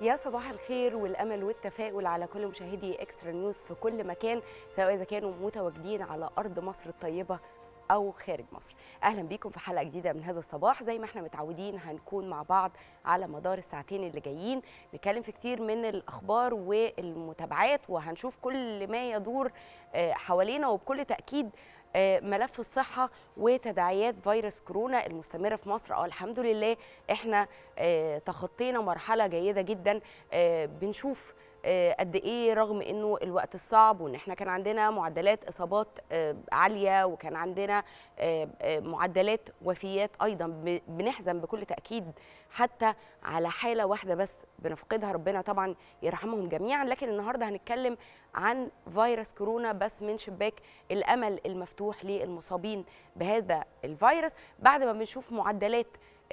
يا صباح الخير والامل والتفاؤل على كل مشاهدي اكسترا نيوز في كل مكان سواء اذا كانوا متواجدين على ارض مصر الطيبه او خارج مصر اهلا بيكم في حلقه جديده من هذا الصباح زي ما احنا متعودين هنكون مع بعض على مدار الساعتين اللي جايين نتكلم في كتير من الاخبار والمتابعات وهنشوف كل ما يدور حوالينا وبكل تاكيد ملف الصحة وتداعيات فيروس كورونا المستمرة في مصر اه الحمد لله احنا تخطينا مرحلة جيدة جدا بنشوف قد ايه رغم انه الوقت الصعب وان احنا كان عندنا معدلات اصابات عاليه وكان عندنا معدلات وفيات ايضا بنحزن بكل تاكيد حتى على حاله واحده بس بنفقدها ربنا طبعا يرحمهم جميعا لكن النهارده هنتكلم عن فيروس كورونا بس من شباك الامل المفتوح للمصابين بهذا الفيروس بعد ما بنشوف معدلات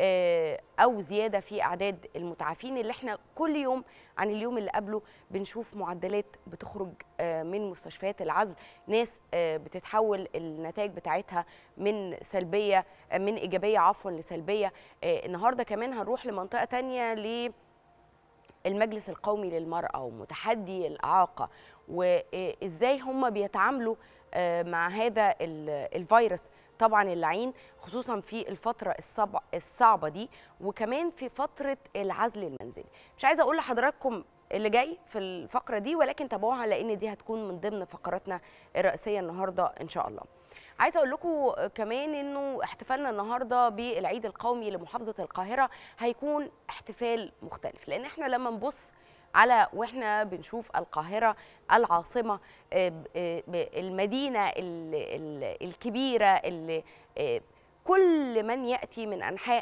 او زياده في اعداد المتعافين اللي احنا كل يوم عن اليوم اللي قبله بنشوف معدلات بتخرج من مستشفيات العزل ناس بتتحول النتائج بتاعتها من سلبيه من ايجابيه عفوا لسلبيه النهارده كمان هنروح لمنطقه تانية ل المجلس القومي للمرأة ومتحدي الإعاقة وإزاي هم بيتعاملوا مع هذا الفيروس طبعا اللعين خصوصا في الفترة الصعبة دي وكمان في فترة العزل المنزلي مش عايزة أقول لحضراتكم اللي جاي في الفقرة دي ولكن تابعوها لأن دي هتكون من ضمن فقراتنا الرئيسية النهاردة إن شاء الله عايزه اقول لكم كمان انه احتفالنا النهارده بالعيد القومي لمحافظه القاهره هيكون احتفال مختلف لان احنا لما نبص على واحنا بنشوف القاهره العاصمه المدينه الكبيره اللي كل من ياتي من انحاء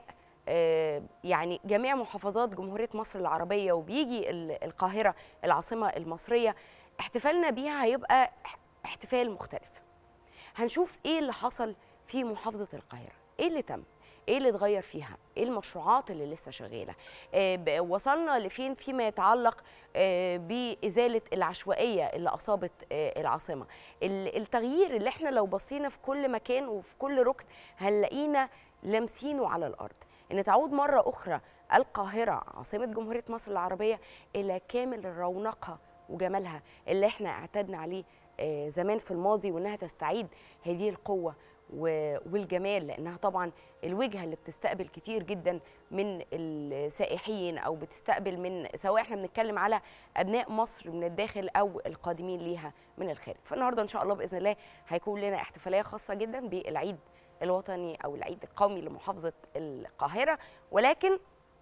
يعني جميع محافظات جمهوريه مصر العربيه وبيجي القاهره العاصمه المصريه احتفالنا بيها هيبقى احتفال مختلف هنشوف ايه اللي حصل في محافظه القاهره ايه اللي تم ايه اللي اتغير فيها ايه المشروعات اللي لسه شغاله آه وصلنا لفين فيما يتعلق آه بازاله العشوائيه اللي اصابت آه العاصمه التغيير اللي احنا لو بصينا في كل مكان وفي كل ركن هنلاقينا لامسينه على الارض ان تعود مره اخرى القاهره عاصمه جمهوريه مصر العربيه الى كامل رونقها وجمالها اللي احنا اعتدنا عليه زمان في الماضي وانها تستعيد هذه القوه والجمال لانها طبعا الوجهه اللي بتستقبل كتير جدا من السائحين او بتستقبل من سواء احنا بنتكلم على ابناء مصر من الداخل او القادمين ليها من الخارج فالنهارده ان شاء الله باذن الله هيكون لنا احتفاليه خاصه جدا بالعيد الوطني او العيد القومي لمحافظه القاهره ولكن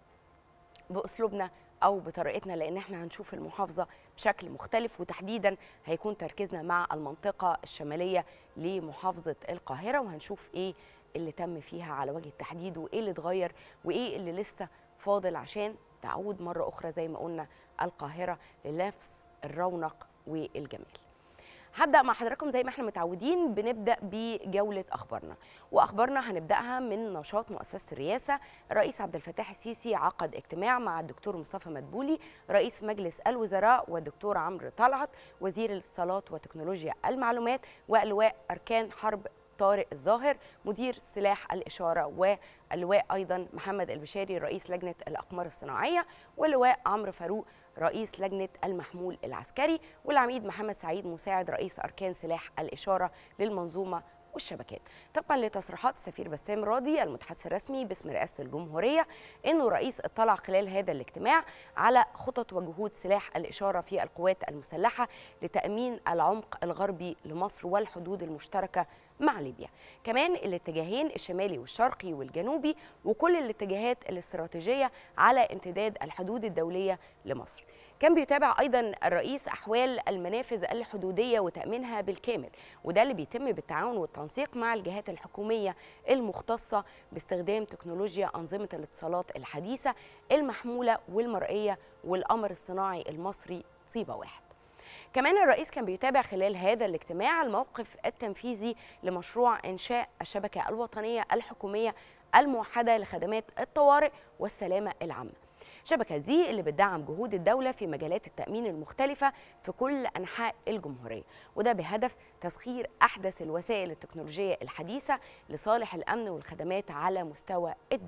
باسلوبنا او بطريقتنا لان احنا هنشوف المحافظه بشكل مختلف وتحديدا هيكون تركيزنا مع المنطقه الشماليه لمحافظه القاهره وهنشوف ايه اللي تم فيها على وجه التحديد وايه اللي اتغير وايه اللي لسه فاضل عشان تعود مره اخرى زي ما قلنا القاهره لنفس الرونق والجمال هبدا مع حضراتكم زي ما احنا متعودين بنبدا بجوله اخبارنا واخبارنا هنبداها من نشاط مؤسسه الرئاسه الرئيس عبد الفتاح السيسي عقد اجتماع مع الدكتور مصطفى مدبولي رئيس مجلس الوزراء والدكتور عمرو طلعت وزير الاتصالات وتكنولوجيا المعلومات والواء اركان حرب طارق الظاهر مدير سلاح الإشارة واللواء أيضا محمد البشاري رئيس لجنة الأقمار الصناعية واللواء عمرو فاروق رئيس لجنة المحمول العسكري والعميد محمد سعيد مساعد رئيس أركان سلاح الإشارة للمنظومة والشبكات طبقا لتصريحات السفير بسام راضي المتحدث الرسمي باسم رئاسه الجمهوريه انه الرئيس اطلع خلال هذا الاجتماع على خطط وجهود سلاح الاشاره في القوات المسلحه لتامين العمق الغربي لمصر والحدود المشتركه مع ليبيا كمان الاتجاهين الشمالي والشرقي والجنوبي وكل الاتجاهات الاستراتيجيه على امتداد الحدود الدوليه لمصر كان بيتابع ايضا الرئيس احوال المنافذ الحدوديه وتامينها بالكامل وده اللي بيتم بالتعاون والتنسيق مع الجهات الحكوميه المختصه باستخدام تكنولوجيا انظمه الاتصالات الحديثه المحموله والمرئيه والقمر الصناعي المصري صيبه واحد كمان الرئيس كان بيتابع خلال هذا الاجتماع الموقف التنفيذي لمشروع انشاء الشبكه الوطنيه الحكوميه الموحده لخدمات الطوارئ والسلامه العامه الشبكة دي اللي بتدعم جهود الدولة في مجالات التأمين المختلفة في كل أنحاء الجمهورية وده بهدف تسخير أحدث الوسائل التكنولوجية الحديثة لصالح الأمن والخدمات على مستوى الدولة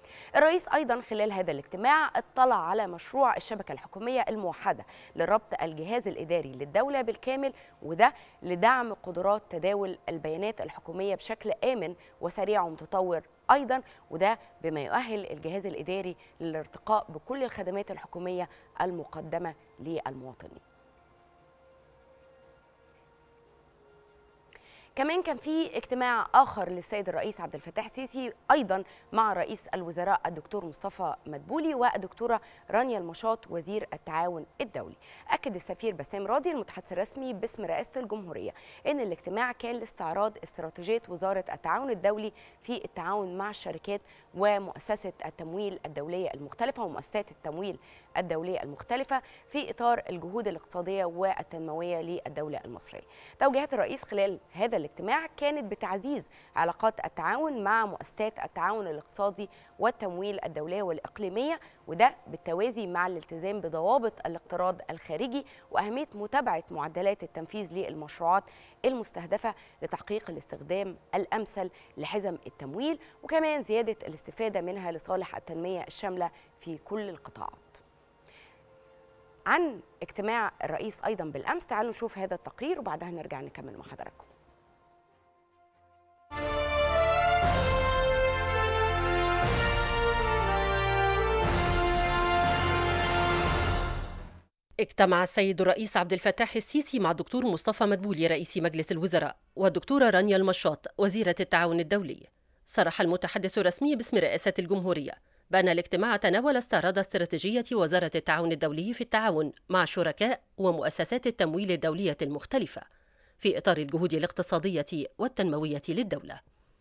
الرئيس أيضا خلال هذا الاجتماع اطلع على مشروع الشبكة الحكومية الموحدة لربط الجهاز الإداري للدولة بالكامل وده لدعم قدرات تداول البيانات الحكومية بشكل آمن وسريع ومتطور أيضا وده بما يؤهل الجهاز الإداري للارتقاء بكل الخدمات الحكومية المقدمة للمواطنين كمان كان في اجتماع اخر للسيد الرئيس عبد الفتاح السيسي ايضا مع رئيس الوزراء الدكتور مصطفى مدبولي والدكتوره رانيا المشاط وزير التعاون الدولي اكد السفير بسام راضي المتحدث الرسمي باسم رئاسه الجمهوريه ان الاجتماع كان لاستعراض استراتيجيه وزاره التعاون الدولي في التعاون مع الشركات ومؤسسه التمويل الدوليه المختلفه ومؤسسات التمويل الدوليه المختلفه في اطار الجهود الاقتصاديه والتنمويه للدوله المصريه توجيهات الرئيس خلال هذا الاجتماع كانت بتعزيز علاقات التعاون مع مؤسسات التعاون الاقتصادي والتمويل الدوليه والاقليميه وده بالتوازي مع الالتزام بضوابط الاقتراض الخارجي واهميه متابعه معدلات التنفيذ للمشروعات المستهدفه لتحقيق الاستخدام الامثل لحزم التمويل وكمان زياده الاستفاده منها لصالح التنميه الشامله في كل القطاعات. عن اجتماع الرئيس ايضا بالامس تعالوا نشوف هذا التقرير وبعدها نرجع نكمل مع حضراتكم. اجتمع السيد الرئيس عبد الفتاح السيسي مع الدكتور مصطفى مدبولي رئيس مجلس الوزراء والدكتورة رانيا المشاط وزيرة التعاون الدولي صرح المتحدث الرسمي باسم رئاسة الجمهورية بأن الاجتماع تناول استعراض استراتيجية وزارة التعاون الدولي في التعاون مع شركاء ومؤسسات التمويل الدولية المختلفة في إطار الجهود الاقتصادية والتنموية للدولة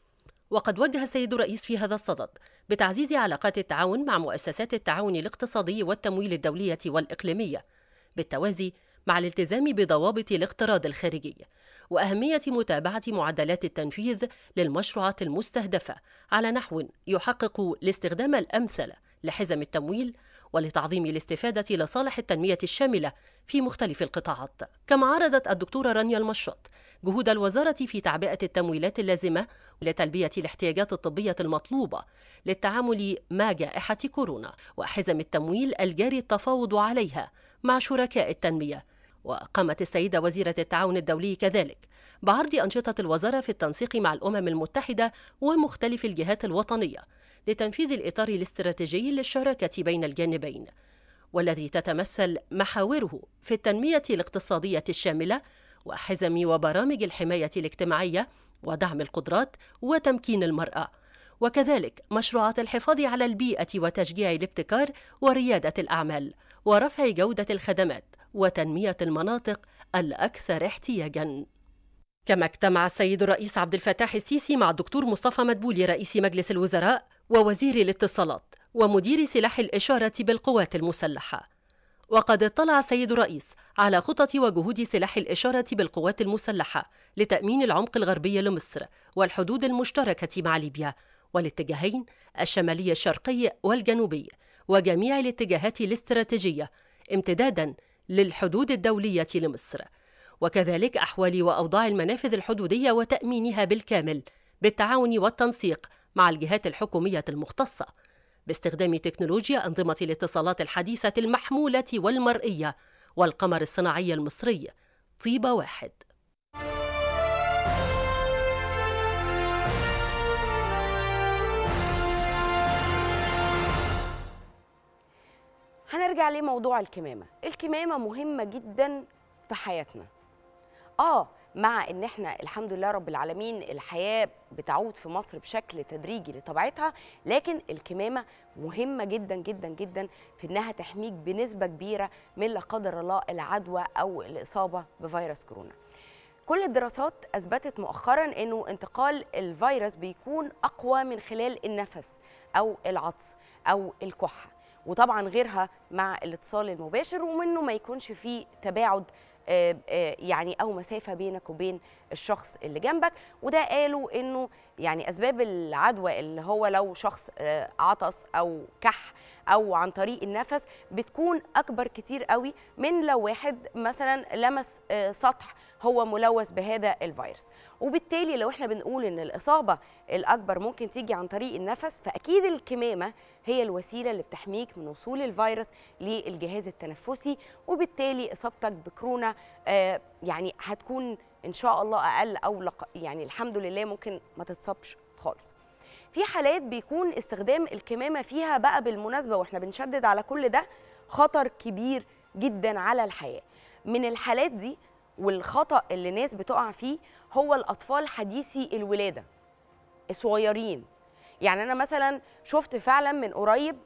وقد وجه السيد الرئيس في هذا الصدد بتعزيز علاقات التعاون مع مؤسسات التعاون الاقتصادي والتمويل الدولية والإقليمية بالتوازي مع الالتزام بضوابط الاقتراض الخارجي واهميه متابعه معدلات التنفيذ للمشروعات المستهدفه على نحو يحقق الاستخدام الامثل لحزم التمويل ولتعظيم الاستفاده لصالح التنميه الشامله في مختلف القطاعات كما عرضت الدكتوره رانيا المشط جهود الوزاره في تعبئه التمويلات اللازمه لتلبيه الاحتياجات الطبيه المطلوبه للتعامل مع جائحه كورونا وحزم التمويل الجاري التفاوض عليها مع شركاء التنميه وقامت السيدة وزيرة التعاون الدولي كذلك بعرض أنشطة الوزارة في التنسيق مع الأمم المتحدة ومختلف الجهات الوطنية لتنفيذ الإطار الاستراتيجي للشراكة بين الجانبين والذي تتمثل محاوره في التنمية الاقتصادية الشاملة وحزم وبرامج الحماية الاجتماعية ودعم القدرات وتمكين المرأة وكذلك مشروعات الحفاظ على البيئة وتشجيع الابتكار وريادة الأعمال ورفع جودة الخدمات وتنمية المناطق الأكثر احتياجاً. كما اجتمع السيد الرئيس عبد الفتاح السيسي مع الدكتور مصطفى مدبولي رئيس مجلس الوزراء ووزير الاتصالات ومدير سلاح الإشارة بالقوات المسلحة. وقد اطلع السيد الرئيس على خطط وجهود سلاح الإشارة بالقوات المسلحة لتأمين العمق الغربي لمصر والحدود المشتركة مع ليبيا والاتجاهين الشمالي الشرقي والجنوبي وجميع الاتجاهات الاستراتيجية امتدادا للحدود الدولية لمصر وكذلك أحوال وأوضاع المنافذ الحدودية وتأمينها بالكامل بالتعاون والتنسيق مع الجهات الحكومية المختصة باستخدام تكنولوجيا أنظمة الاتصالات الحديثة المحمولة والمرئية والقمر الصناعي المصري طيبة واحد هنرجع لموضوع الكمامة الكمامة مهمة جدا في حياتنا اه مع ان احنا الحمد لله رب العالمين الحياة بتعود في مصر بشكل تدريجي لطبيعتها لكن الكمامة مهمة جدا جدا جدا في انها تحميك بنسبة كبيرة من لا قدر الله العدوى او الاصابة بفيروس كورونا كل الدراسات اثبتت مؤخرا انه انتقال الفيروس بيكون اقوى من خلال النفس او العطس او الكحه وطبعا غيرها مع الاتصال المباشر ومنه ما يكونش فيه تباعد يعني او مسافه بينك وبين الشخص اللي جنبك وده قالوا انه يعني اسباب العدوى اللي هو لو شخص آه، عطس او كح او عن طريق النفس بتكون اكبر كتير قوي من لو واحد مثلا لمس آه، سطح هو ملوث بهذا الفيروس وبالتالي لو احنا بنقول ان الاصابه الاكبر ممكن تيجي عن طريق النفس فاكيد الكمامه هي الوسيله اللي بتحميك من وصول الفيروس للجهاز التنفسي وبالتالي اصابتك بكورونا آه، يعني هتكون ان شاء الله اقل او لق... يعني الحمد لله ممكن ما تتصابش خالص في حالات بيكون استخدام الكمامه فيها بقى بالمناسبه واحنا بنشدد على كل ده خطر كبير جدا على الحياه من الحالات دي والخطا اللي ناس بتقع فيه هو الاطفال حديثي الولاده الصغيرين يعني انا مثلا شفت فعلا من قريب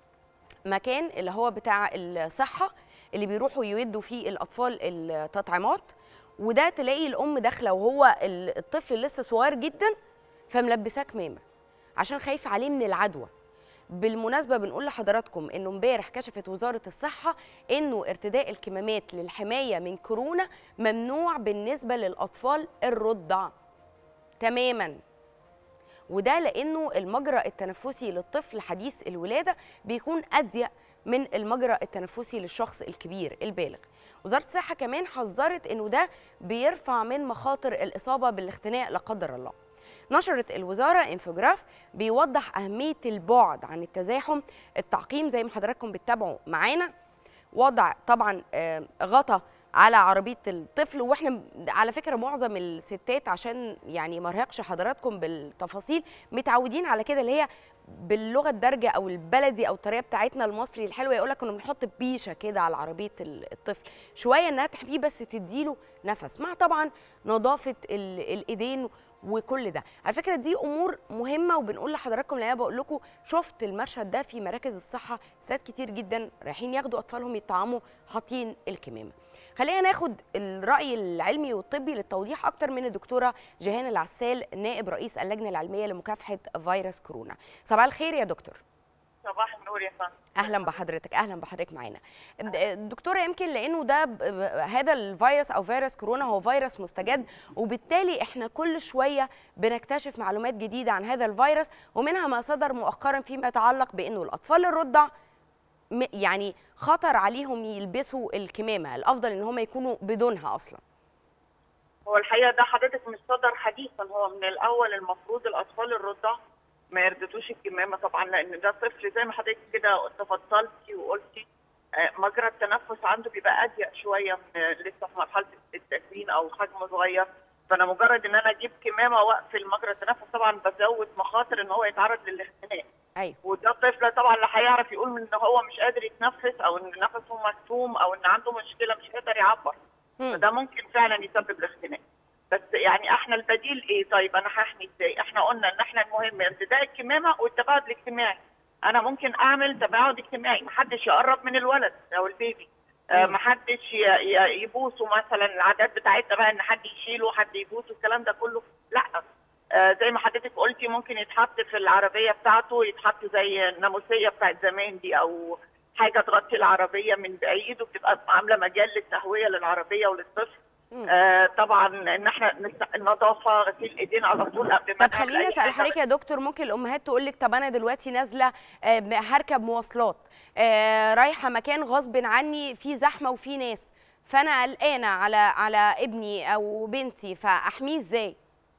مكان اللي هو بتاع الصحه اللي بيروحوا يودوا فيه الاطفال التطعيمات وده تلاقي الام داخله وهو ال- الطفل لسه صغير جدا فملبساه كمامه عشان خايفه عليه من العدوى بالمناسبه بنقول لحضراتكم انه امبارح كشفت وزاره الصحه انه ارتداء الكمامات للحمايه من كورونا ممنوع بالنسبه للاطفال الرضع تماما وده لانه المجرى التنفسي للطفل حديث الولاده بيكون اضيق من المجرى التنفسي للشخص الكبير البالغ وزاره الصحه كمان حذرت انه ده بيرفع من مخاطر الاصابه بالاختناق لا قدر الله نشرت الوزاره انفوجراف بيوضح اهميه البعد عن التزاحم التعقيم زي ما حضراتكم بتتابعوا معانا وضع طبعا آه، غطا على عربيه الطفل واحنا م- على فكره معظم الستات عشان يعني ما ارهقش حضراتكم بالتفاصيل متعودين على كده اللي هي باللغه الدارجه او البلدي او الطريقه بتاعتنا المصري الحلوه يقول لك كنا بنحط بيشه كده على عربيه ال- الطفل شويه انها تحميه بس تديله نفس مع طبعا نظافه ال- الايدين وكل ده على فكره دي امور مهمه وبنقول لحضراتكم لان انا بقول لكم شفت المشهد ده في مراكز الصحه ستات كتير جدا رايحين ياخدوا اطفالهم يطعموا حاطين الكمامه خلينا ناخد الراي العلمي والطبي للتوضيح اكتر من الدكتوره جيهان العسال نائب رئيس اللجنه العلميه لمكافحه فيروس كورونا صباح الخير يا دكتور صباح النور يا فندم اهلا بحضرتك اهلا بحضرتك معانا دكتوره يمكن لانه ده ب- ب- هذا الفيروس او فيروس كورونا هو فيروس مستجد وبالتالي احنا كل شويه بنكتشف معلومات جديده عن هذا الفيروس ومنها ما صدر مؤخرا فيما يتعلق بانه الاطفال الرضع م- يعني خطر عليهم يلبسوا الكمامه الافضل ان هم يكونوا بدونها اصلا هو الحقيقه ده حضرتك مش صدر حديثا هو من الاول المفروض الاطفال الرضع ما يرددوش الكمامه طبعا لان ده طفل زي ما حضرتك كده تفضلتي وقلتي آه، مجرى التنفس عنده بيبقى اضيق شويه من لسه في مرحله التكوين او حجمه صغير فانا مجرد ان انا اجيب كمامه واقفل مجرى التنفس طبعا بزود مخاطر ان هو يتعرض للاختناق ايوه وده طفل طبعا لا هيعرف يقول ان هو مش قادر يتنفس او ان نفسه مكتوم او ان عنده مشكله مش قادر يعبر مم. فده ممكن فعلا يسبب الاختناق بس يعني احنا البديل ايه طيب انا هحمي ازاي احنا قلنا ان احنا المهم ارتداء الكمامه والتباعد الاجتماعي انا ممكن اعمل تباعد اجتماعي محدش يقرب من الولد او البيبي آه، مم. محدش ي- ي- يبوسه مثلا العادات بتاعتنا بقى ان حد يشيله حد يبوسه الكلام ده كله لا آه، زي ما حضرتك قلتي ممكن يتحط في العربيه بتاعته يتحط زي الناموسيه بتاعت زمان دي او حاجه تغطي العربيه من بعيد وبتبقى عامله مجال للتهويه للعربيه وللطفل مم. آه طبعا ان احنا نس- النظافه غسيل ايدين على طول قبل ما طب نعمل خليني أي اسال حاجة. حضرتك يا دكتور ممكن الامهات تقول لك طب انا دلوقتي نازله آه، هركب مواصلات آه، رايحه مكان غصب عني في زحمه وفي ناس فانا قلقانه على على ابني او بنتي فاحميه ازاي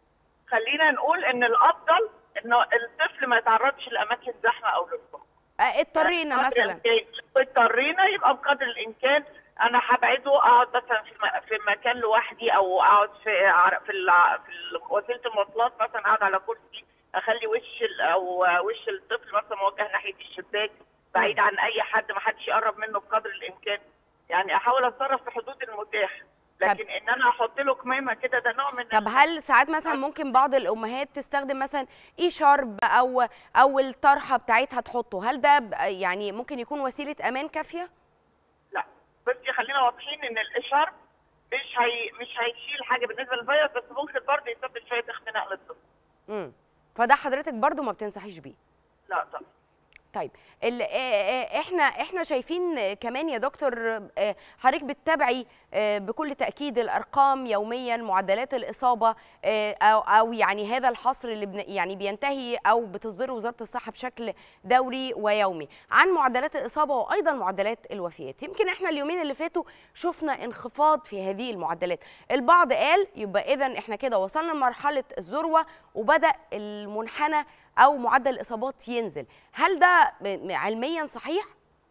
خلينا نقول ان الافضل ان الطفل ما يتعرضش لاماكن زحمه او للصخب آه، اضطرينا بقدر مثلا الإمكان. اضطرينا يبقى بقدر الامكان انا هبعده اقعد مثلا في م- في مكان لوحدي او اقعد في عر- في الع- في ال- وسيله المواصلات مثلا اقعد على كرسي اخلي وش ال- او وش الطفل مثلا موجه ناحيه الشباك بعيد عن اي حد ما حدش يقرب منه بقدر الامكان يعني احاول اتصرف في حدود المتاح لكن ان انا احط له كمامه كده ده نوع من طب هل ساعات مثلا ممكن بعض الامهات تستخدم مثلا اي شارب او او الطرحه بتاعتها تحطه هل ده ب- يعني ممكن يكون وسيله امان كافيه لا بس خلينا واضحين ان الاشار مش هي مش هيشيل حاجه بالنسبه للفيروس بس ممكن برضه يسبب شويه اختناق للطفل امم فده حضرتك برضو ما بتنصحيش بيه لا طبعا طيب ال- آه، آه، احنا احنا شايفين كمان يا دكتور آه، حضرتك بتتابعي آه، بكل تاكيد الارقام يوميا معدلات الاصابه آه، او او يعني هذا الحصر اللي بن يعني بينتهي او بتصدره وزاره الصحه بشكل دوري ويومي عن معدلات الاصابه وايضا معدلات الوفيات يمكن احنا اليومين اللي فاتوا شفنا انخفاض في هذه المعدلات البعض قال يبقى اذا احنا كده وصلنا لمرحله الذروه وبدا المنحنى او معدل الاصابات ينزل هل ده م- علميا صحيح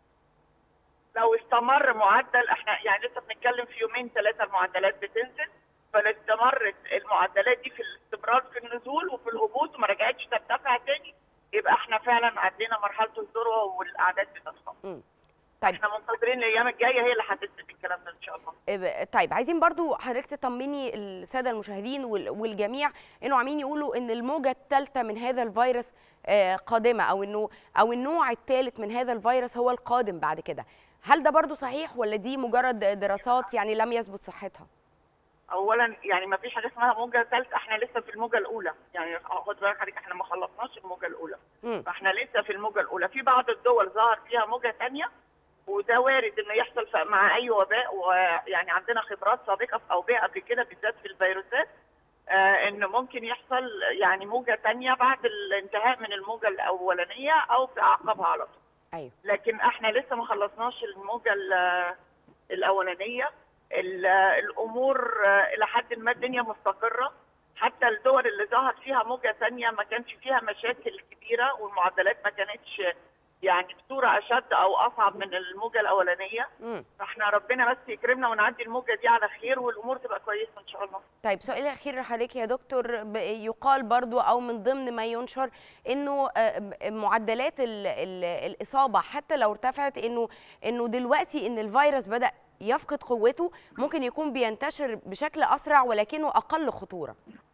لو استمر معدل احنا يعني لسه بنتكلم في يومين ثلاثه المعدلات بتنزل فلو استمرت المعدلات دي في الاستمرار في النزول وفي الهبوط وما رجعتش ترتفع تاني يبقى احنا فعلا عدينا مرحله الذروه والاعداد بتنخفض. مم. طيب احنا منتظرين الايام الجايه هي اللي هتثبت الكلام ده ان شاء الله. إيه، طيب عايزين برضو حضرتك تطمني الساده المشاهدين وال- والجميع انه عاملين يقولوا ان الموجه الثالثه من هذا الفيروس آه، قادمه او انه او النوع الثالث من هذا الفيروس هو القادم بعد كده هل ده برضو صحيح ولا دي مجرد دراسات يعني لم يثبت صحتها اولا يعني ما فيش حاجه اسمها موجه ثالثه احنا لسه في الموجه الاولى يعني خد بالك حضرتك احنا ما خلصناش الموجه الاولى مم. فاحنا لسه في الموجه الاولى في بعض الدول ظهر فيها موجه ثانيه وده وارد انه يحصل ف- مع اي وباء ويعني عندنا خبرات سابقه في اوباء قبل كده بالذات في الفيروسات آه ان ممكن يحصل يعني موجه ثانيه بعد الانتهاء من الموجه الاولانيه او في اعقابها على طول ايوه لكن احنا لسه ما خلصناش الموجه ال- الاولانيه ال- الامور آه، الى حد ما الدنيا مستقره حتى الدول اللي ظهر فيها موجه ثانيه ما كانش فيها مشاكل كبيره والمعدلات ما كانتش يعني بصوره اشد او اصعب من الموجه الاولانيه مم. فاحنا ربنا بس يكرمنا ونعدي الموجه دي على خير والامور تبقى كويسه ان شاء الله طيب سؤال اخير لحضرتك يا دكتور ب- يقال برضو او من ضمن ما ينشر انه آه، ب- معدلات ال ال الاصابه حتى لو ارتفعت انه انه دلوقتي ان الفيروس بدا يفقد قوته ممكن يكون بينتشر بشكل اسرع ولكنه اقل خطوره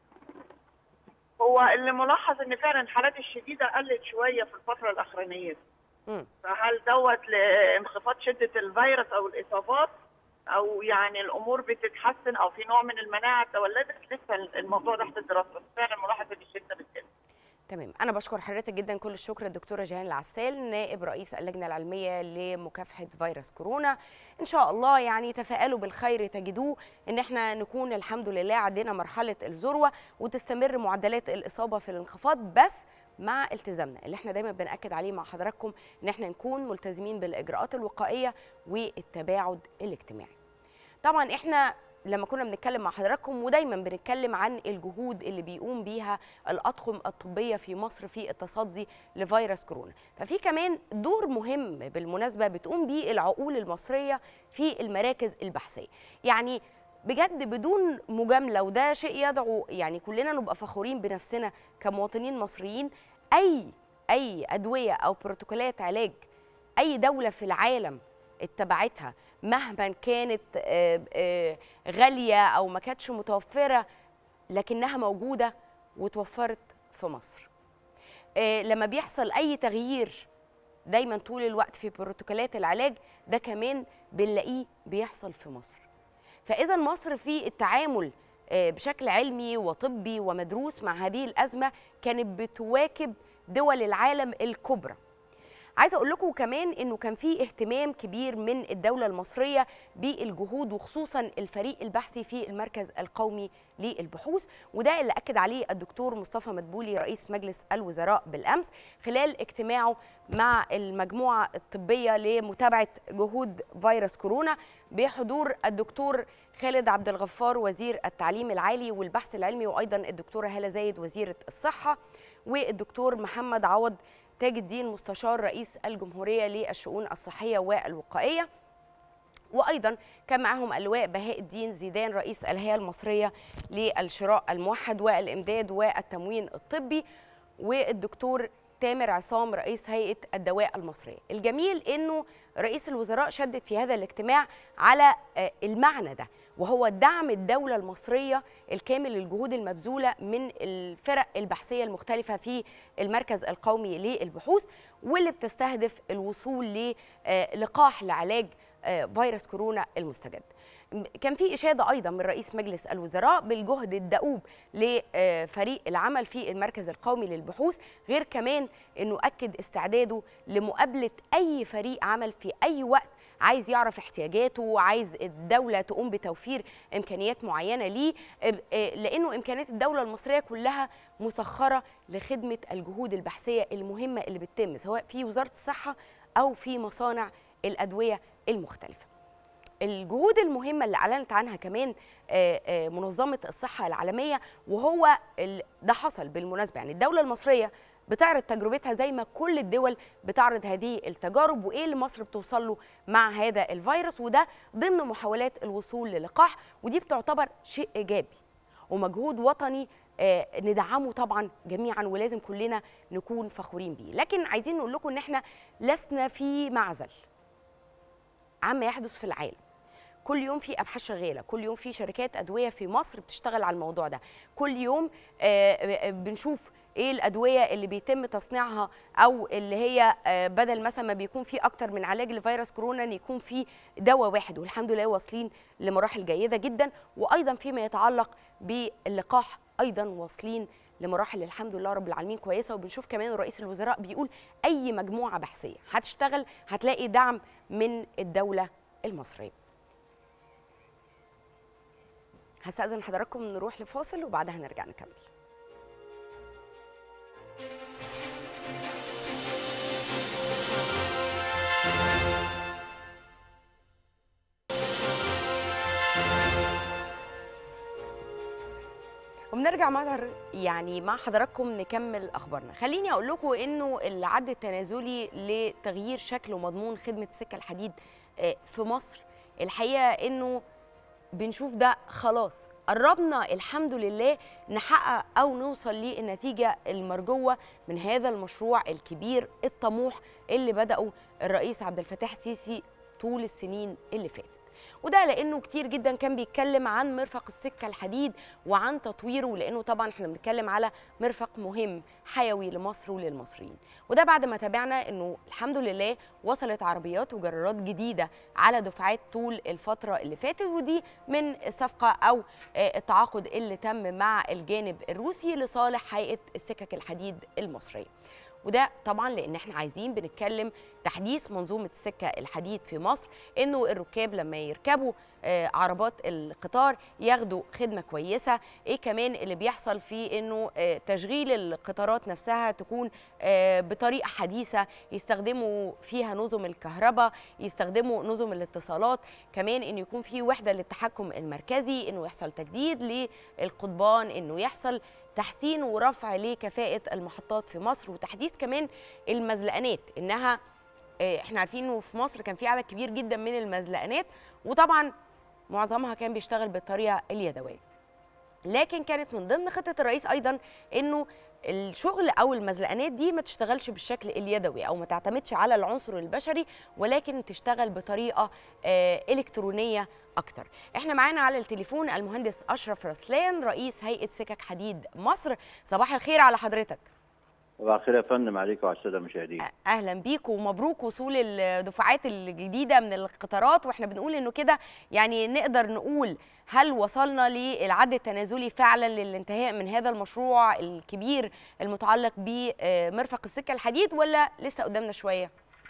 هو اللي ملاحظ ان فعلا الحالات الشديده قلت شويه في الفتره الاخرانيه دي. مم. فهل دوت لانخفاض شده الفيروس او الاصابات او يعني الامور بتتحسن او في نوع من المناعه تولدت لسه الموضوع تحت الدراسه بس فعلا ملاحظ ان الشده بتقل تمام انا بشكر حضرتك جدا كل الشكر الدكتوره جيهان العسال نائب رئيس اللجنه العلميه لمكافحه فيروس كورونا ان شاء الله يعني تفائلوا بالخير تجدوه ان احنا نكون الحمد لله عدينا مرحله الذروه وتستمر معدلات الاصابه في الانخفاض بس مع التزامنا اللي احنا دايما بناكد عليه مع حضراتكم ان احنا نكون ملتزمين بالاجراءات الوقائيه والتباعد الاجتماعي طبعا احنا لما كنا بنتكلم مع حضراتكم ودايما بنتكلم عن الجهود اللي بيقوم بيها الاطقم الطبيه في مصر في التصدي لفيروس كورونا ففي كمان دور مهم بالمناسبه بتقوم بيه العقول المصريه في المراكز البحثيه يعني بجد بدون مجامله وده شيء يدعو يعني كلنا نبقى فخورين بنفسنا كمواطنين مصريين اي اي ادويه او بروتوكولات علاج اي دوله في العالم اتبعتها مهما كانت آه، آه، غاليه او ما كانتش متوفره لكنها موجوده وتوفرت في مصر آه، لما بيحصل اي تغيير دايما طول الوقت في بروتوكولات العلاج ده كمان بنلاقيه بيحصل في مصر فاذا مصر في التعامل آه، بشكل علمي وطبي ومدروس مع هذه الازمه كانت بتواكب دول العالم الكبرى عايزه اقول لكم كمان انه كان في اهتمام كبير من الدوله المصريه بالجهود وخصوصا الفريق البحثي في المركز القومي للبحوث وده اللي اكد عليه الدكتور مصطفى مدبولي رئيس مجلس الوزراء بالامس خلال اجتماعه مع المجموعه الطبيه لمتابعه جهود فيروس كورونا بحضور الدكتور خالد عبد الغفار وزير التعليم العالي والبحث العلمي وايضا الدكتوره هاله زايد وزيره الصحه والدكتور محمد عوض تاج الدين مستشار رئيس الجمهوريه للشؤون الصحيه والوقائيه وايضا كان معاهم اللواء بهاء الدين زيدان رئيس الهيئه المصريه للشراء الموحد والامداد والتموين الطبي والدكتور تامر عصام رئيس هيئه الدواء المصريه الجميل انه رئيس الوزراء شدد في هذا الاجتماع على آه، المعنى ده وهو دعم الدوله المصريه الكامل للجهود المبذوله من الفرق البحثيه المختلفه في المركز القومي للبحوث واللي بتستهدف الوصول للقاح لعلاج آه، فيروس كورونا المستجد كان في اشاده ايضا من رئيس مجلس الوزراء بالجهد الدؤوب لفريق العمل في المركز القومي للبحوث غير كمان انه اكد استعداده لمقابله اي فريق عمل في اي وقت عايز يعرف احتياجاته عايز الدولة تقوم بتوفير إمكانيات معينة ليه لأنه إمكانيات الدولة المصرية كلها مسخرة لخدمة الجهود البحثية المهمة اللي بتتم سواء في وزارة الصحة أو في مصانع الأدوية المختلفة الجهود المهمة اللي أعلنت عنها كمان منظمة الصحة العالمية وهو ده حصل بالمناسبة يعني الدولة المصرية بتعرض تجربتها زي ما كل الدول بتعرض هذه التجارب وايه اللي مصر بتوصل له مع هذا الفيروس وده ضمن محاولات الوصول للقاح ودي بتعتبر شيء ايجابي ومجهود وطني ندعمه طبعا جميعا ولازم كلنا نكون فخورين بيه لكن عايزين نقول لكم ان احنا لسنا في معزل عما يحدث في العالم كل يوم في ابحاث شغاله كل يوم في شركات ادويه في مصر بتشتغل على الموضوع ده كل يوم بنشوف ايه الادويه اللي بيتم تصنيعها او اللي هي بدل مثلا ما بيكون في اكتر من علاج لفيروس كورونا ان يكون في دواء واحد والحمد لله واصلين لمراحل جيده جدا وايضا فيما يتعلق باللقاح ايضا واصلين لمراحل الحمد لله رب العالمين كويسه وبنشوف كمان رئيس الوزراء بيقول اي مجموعه بحثيه هتشتغل هتلاقي دعم من الدوله المصريه هستأذن حضراتكم نروح لفاصل وبعدها نرجع نكمل وبنرجع مع يعني مع حضراتكم نكمل اخبارنا خليني اقول لكم انه العد التنازلي لتغيير شكل ومضمون خدمه السكه الحديد في مصر الحقيقه انه بنشوف ده خلاص قربنا الحمد لله نحقق او نوصل للنتيجه المرجوه من هذا المشروع الكبير الطموح اللي بداه الرئيس عبد الفتاح السيسي طول السنين اللي فاتت وده لانه كتير جدا كان بيتكلم عن مرفق السكه الحديد وعن تطويره لانه طبعا احنا بنتكلم على مرفق مهم حيوي لمصر وللمصريين وده بعد ما تابعنا انه الحمد لله وصلت عربيات وجرارات جديده على دفعات طول الفتره اللي فاتت ودي من الصفقه او التعاقد اللي تم مع الجانب الروسي لصالح هيئه السكك الحديد المصريه وده طبعا لان احنا عايزين بنتكلم تحديث منظومه السكه الحديد في مصر انه الركاب لما يركبوا عربات القطار ياخدوا خدمه كويسه ايه كمان اللي بيحصل في انه تشغيل القطارات نفسها تكون بطريقه حديثه يستخدموا فيها نظم الكهرباء يستخدموا نظم الاتصالات كمان ان يكون في وحده للتحكم المركزي انه يحصل تجديد للقضبان انه يحصل تحسين ورفع لكفاءة المحطات في مصر وتحديث كمان المزلقانات إنها احنا عارفين انه في مصر كان في عدد كبير جدا من المزلقانات وطبعا معظمها كان بيشتغل بالطريقة اليدوية لكن كانت من ضمن خطة الرئيس أيضا إنه الشغل او المزلقانات دي ما تشتغلش بالشكل اليدوي او ما تعتمدش على العنصر البشري ولكن تشتغل بطريقه الكترونيه اكتر احنا معانا على التليفون المهندس اشرف رسلان رئيس هيئه سكك حديد مصر صباح الخير على حضرتك صباح الخير يا فندم عليك وعلى الساده المشاهدين اهلا بيك ومبروك وصول الدفعات الجديده من القطارات واحنا بنقول انه كده يعني نقدر نقول هل وصلنا للعد التنازلي فعلا للانتهاء من هذا المشروع الكبير المتعلق بمرفق السكه الحديد ولا لسه قدامنا شويه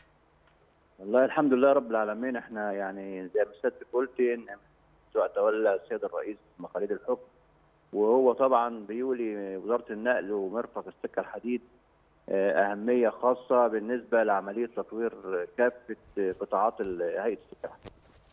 والله الحمد لله رب العالمين احنا يعني زي ما سيادتك قلتي ان سواء تولى السيد الرئيس مقاليد الحكم وهو طبعا بيولي وزاره النقل ومرفق السكه الحديد اهميه خاصه بالنسبه لعمليه تطوير كافه قطاعات هيئه السكه الحديد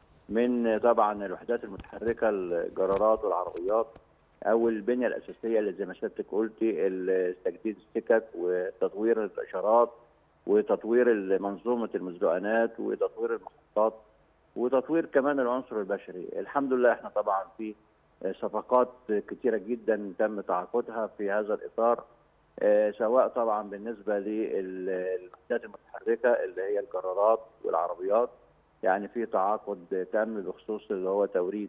من طبعا الوحدات المتحركه الجرارات والعربيات او البنيه الاساسيه اللي زي ما سيادتك قلتي تجديد السكك وتطوير الاشارات وتطوير منظومه المزدوانات وتطوير المحطات وتطوير كمان العنصر البشري الحمد لله احنا طبعا في صفقات كثيره جدا تم تعاقدها في هذا الاطار سواء طبعا بالنسبه للوحدات المتحركه اللي هي الجرارات والعربيات يعني في تعاقد تم بخصوص اللي هو توريد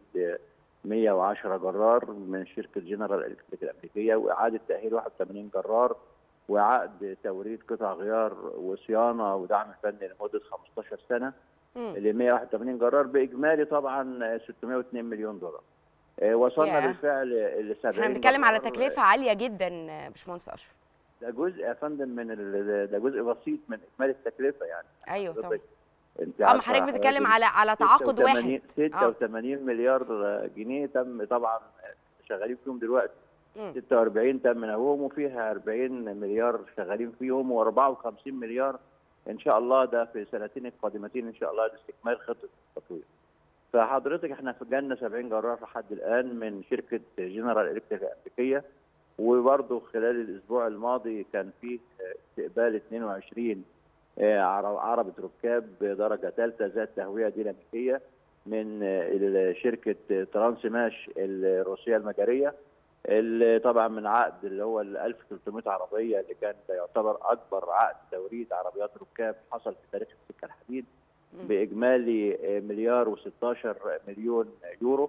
110 جرار من شركه جنرال الكتريك الامريكيه واعاده تاهيل 81 جرار وعقد توريد قطع غيار وصيانه ودعم فني لمده 15 سنه مم. ل 181 جرار باجمالي طبعا 602 مليون دولار آه، وصلنا ياه. بالفعل ل 70 احنا بنتكلم على جرار. تكلفه عاليه جدا آه، باشمهندس اشرف ده جزء يا فندم من ال- ده جزء بسيط من اجمالي التكلفه يعني ايوه طبعا حضرتك انت اه ما عارفة حضرتك بتتكلم حوالي على على تعاقد 86 واحد 86 مليار جنيه تم طبعا شغالين فيهم دلوقتي مم. 46 تم نهوهم وفيها 40 مليار شغالين فيهم و54 مليار ان شاء الله ده في سنتين القادمتين ان شاء الله لاستكمال خطه التطوير. فحضرتك احنا في جالنا 70 جرار لحد الان من شركه جنرال الكتريك الامريكيه وبرضه خلال الاسبوع الماضي كان فيه استقبال 22 آه، عر- عربة ركاب درجة ثالثة ذات تهوية ديناميكية من آه، شركة ترانس ماش الروسية المجرية اللي طبعا من عقد اللي هو ال 1300 عربية اللي كان ده يعتبر أكبر عقد توريد عربيات ركاب حصل في تاريخ السكة الحديد مم. بإجمالي آه، مليار و16 مليون يورو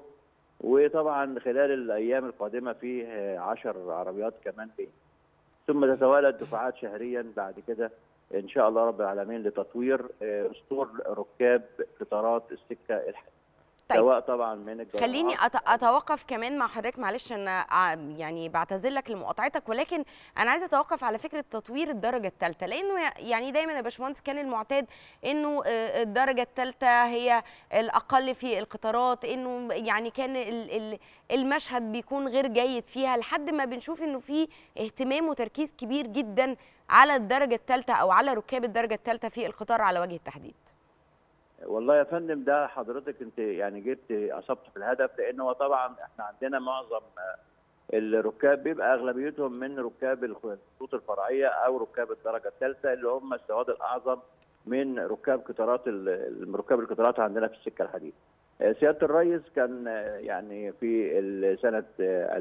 وطبعا خلال الأيام القادمة فيه آه، 10 عربيات كمان بين ثم تتوالى الدفعات شهريا بعد كده ان شاء الله رب العالمين لتطوير آه، اسطول ركاب قطارات السكه الحديد طيب. سواء طبعا من الجامعات خليني أت- اتوقف كمان مع حضرتك معلش انا ع- يعني بعتذر لك لمقاطعتك ولكن انا عايزه اتوقف على فكره تطوير الدرجه الثالثه لانه ي- يعني دايما يا باشمهندس كان المعتاد انه آه، الدرجه الثالثه هي الاقل في القطارات انه يعني كان ال- ال- المشهد بيكون غير جيد فيها لحد ما بنشوف انه في اهتمام وتركيز كبير جدا على الدرجه الثالثه او على ركاب الدرجه الثالثه في القطار على وجه التحديد والله يا فندم ده حضرتك انت يعني جبت اصبت في الهدف لان هو طبعا احنا عندنا معظم آه، الركاب بيبقى اغلبيتهم من ركاب الخطوط الفرعيه او ركاب الدرجه الثالثه اللي هم السواد الاعظم من ركاب قطارات ال- ركاب القطارات عندنا في السكه الحديد. آه، سياده الرئيس كان آه، يعني في ال- سنه آه،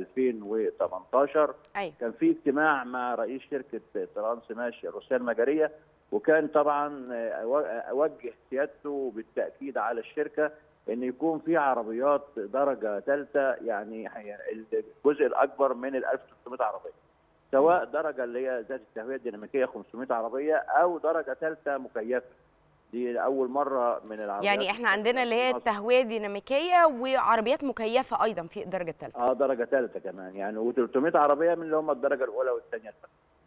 2018 ايوه كان في اجتماع مع رئيس شركه ترانس ماشي الروسيه المجريه وكان طبعا أو- اوجه سيادته بالتاكيد على الشركه ان يكون في عربيات درجه ثالثه يعني هي الجزء الاكبر من ال 1300 عربيه سواء درجه اللي هي ذات التهويه الديناميكيه 500 عربيه او درجه ثالثه مكيفه دي اول مره من العربيات يعني احنا عندنا اللي هي في مصر. التهويه الديناميكيه وعربيات مكيفه ايضا في الدرجه الثالثه اه درجه ثالثه كمان يعني و300 عربيه من اللي هم الدرجه الاولى والثانيه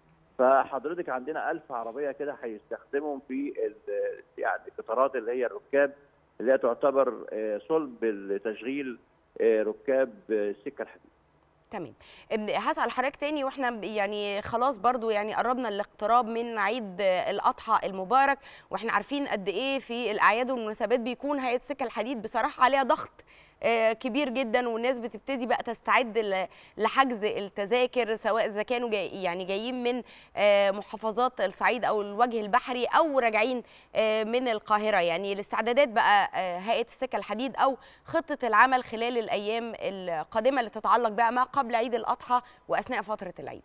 فحضرتك عندنا 1000 عربيه كده هيستخدمهم في ال- يعني القطارات اللي هي الركاب اللي هي تعتبر آه، صلب لتشغيل آه، ركاب آه، السكه الحديد تمام أم، هسأل حضرتك تاني واحنا ب- يعني خلاص برضو يعني قربنا الاقتراب من عيد آه، الأضحى المبارك واحنا عارفين قد ايه في الأعياد والمناسبات بيكون هيئة سكة الحديد بصراحة عليها ضغط آه، كبير جدا والناس بتبتدي بقى تستعد ل- لحجز التذاكر سواء اذا كانوا جاي يعني جايين من آه، محافظات الصعيد او الوجه البحري او راجعين آه، من القاهره يعني الاستعدادات بقى آه، هيئه السكه الحديد او خطه العمل خلال الايام القادمه اللي تتعلق بقى ما قبل عيد الاضحى واثناء فتره العيد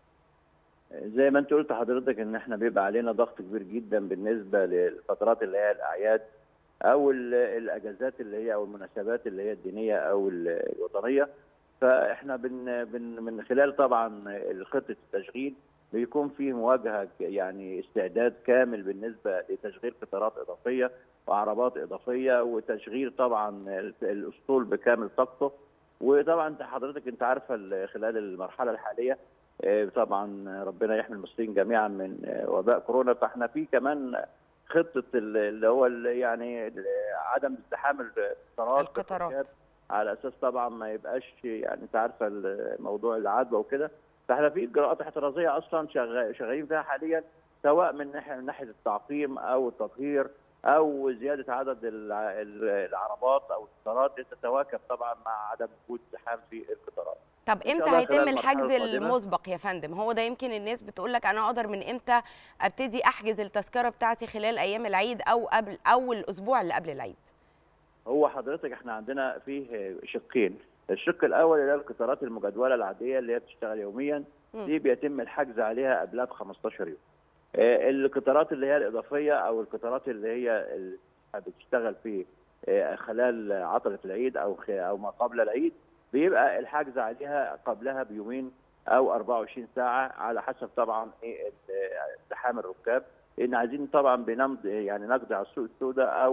زي ما انت قلت حضرتك ان احنا بيبقى علينا ضغط كبير جدا بالنسبه للفترات اللي هي الاعياد او ال- الاجازات اللي هي او المناسبات اللي هي الدينيه او ال- الوطنيه فاحنا بن بن من خلال طبعا خطه التشغيل بيكون في مواجهه ك- يعني استعداد كامل بالنسبه لتشغيل قطارات اضافيه وعربات اضافيه وتشغيل طبعا ال- الاسطول بكامل طاقته وطبعا انت حضرتك انت عارفه ال- خلال المرحله الحاليه آه، طبعا ربنا يحمي المصريين جميعا من آه، وباء كورونا فاحنا في كمان خطه ال- اللي هو ال- يعني ال- عدم ازدحام القطارات القطارات. بالركاب على اساس طبعا ما يبقاش يعني انت عارفه ال- موضوع العدوى وكده فاحنا في اجراءات احترازيه اصلا شغا- شغالين فيها حاليا سواء من ناحيه من ناحيه التعقيم او التطهير او زياده عدد الع- ال- العربات او القطارات لتتواكب طبعا مع عدم وجود زحام في القطارات. طب إن شاء امتى الله هيتم خلال الحجز المرحلة القادمة. المسبق يا فندم هو ده يمكن الناس بتقول لك انا اقدر من امتى ابتدي احجز التذكره بتاعتي خلال ايام العيد او قبل او الاسبوع اللي قبل العيد هو حضرتك احنا عندنا فيه شقين الشق الاول اللي هي القطارات المجدوله العاديه اللي هي بتشتغل يوميا مم. دي بيتم الحجز عليها قبلها ب 15 يوم آه، القطارات اللي هي الاضافيه او القطارات اللي هي اللي بتشتغل في آه، خلال عطله العيد او خ- او ما قبل العيد بيبقى الحجز عليها قبلها بيومين او 24 ساعه على حسب طبعا ايه ال- ازدحام الركاب لان عايزين طبعا بنمض يعني نقضي على السوق السوداء او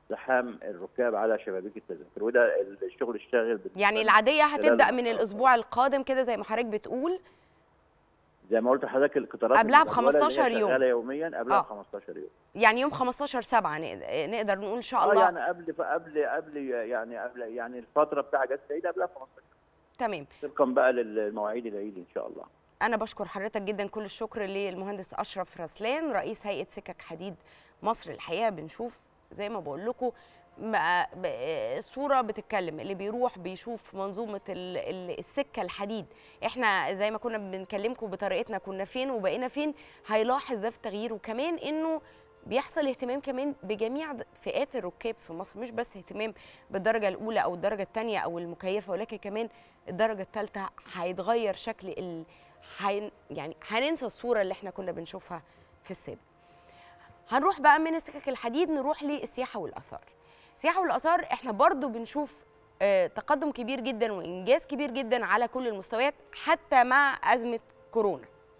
زحام الركاب على شبابيك التذاكر وده الشغل الشاغل بالنسبة يعني لنا. العاديه هتبدا من خلال- الاسبوع القادم كده زي ما حضرتك بتقول زي ما قلت لحضرتك القطارات قبلها ب المجدولة اللي هي 15 يوم. شغاله يوميا قبلها آه. ب 15 يوم يعني يوم 15 7 نقدر نقول ان شاء اه الله يعني قبل قبل قبل يعني قبل يعني الفتره بتاع اجازه العيد قبلها ب 15 تمام طبقا بقى للمواعيد العيد ان شاء الله انا بشكر حضرتك جدا كل الشكر للمهندس اشرف رسلان رئيس هيئه سكك حديد مصر الحقيقه بنشوف زي ما بقول لكم بقى- بقى الصوره بتتكلم اللي بيروح بيشوف منظومه ال- ال- السكه الحديد احنا زي ما كنا بنكلمكم بطريقتنا كنا فين وبقينا فين هيلاحظ ده في تغيير وكمان انه بيحصل اهتمام كمان بجميع د- فئات الركاب في مصر مش بس اهتمام بالدرجه الاولى او الدرجه الثانيه او المكيفه ولكن كمان الدرجه الثالثه هيتغير شكل ال... هين... يعني هننسى الصوره اللي احنا كنا بنشوفها في السابق هنروح بقى من السكك الحديد نروح للسياحه والاثار السياحه والاثار احنا برضو بنشوف آه، تقدم كبير جدا وانجاز كبير جدا على كل المستويات حتى مع ازمه كورونا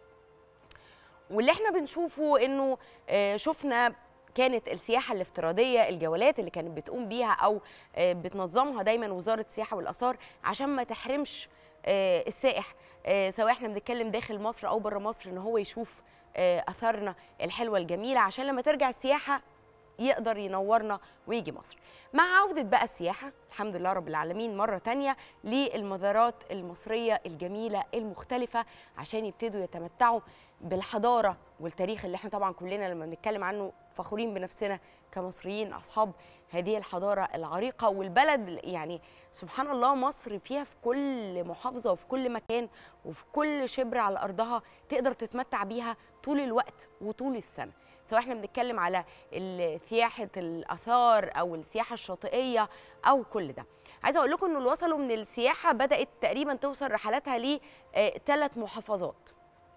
واللي احنا بنشوفه انه آه، شفنا كانت السياحه الافتراضيه الجولات اللي كانت بتقوم بيها او آه، بتنظمها دايما وزاره السياحه والاثار عشان ما تحرمش آه، السائح آه، سواء احنا بنتكلم داخل مصر او بره مصر ان هو يشوف آه، اثارنا الحلوه الجميله عشان لما ترجع السياحه يقدر ينورنا ويجي مصر مع عودة بقى السياحة الحمد لله رب العالمين مرة تانية للمزارات المصرية الجميلة المختلفة عشان يبتدوا يتمتعوا بالحضارة والتاريخ اللي احنا طبعا كلنا لما بنتكلم عنه فخورين بنفسنا كمصريين أصحاب هذه الحضارة العريقة والبلد يعني سبحان الله مصر فيها في كل محافظة وفي كل مكان وفي كل شبر على أرضها تقدر تتمتع بيها طول الوقت وطول السنة سواء احنا بنتكلم على ال- سياحة الآثار أو السياحة الشاطئية أو كل ده عايزة أقول لكم إن اللي وصلوا من السياحة بدأت تقريبا توصل رحلاتها لثلاث محافظات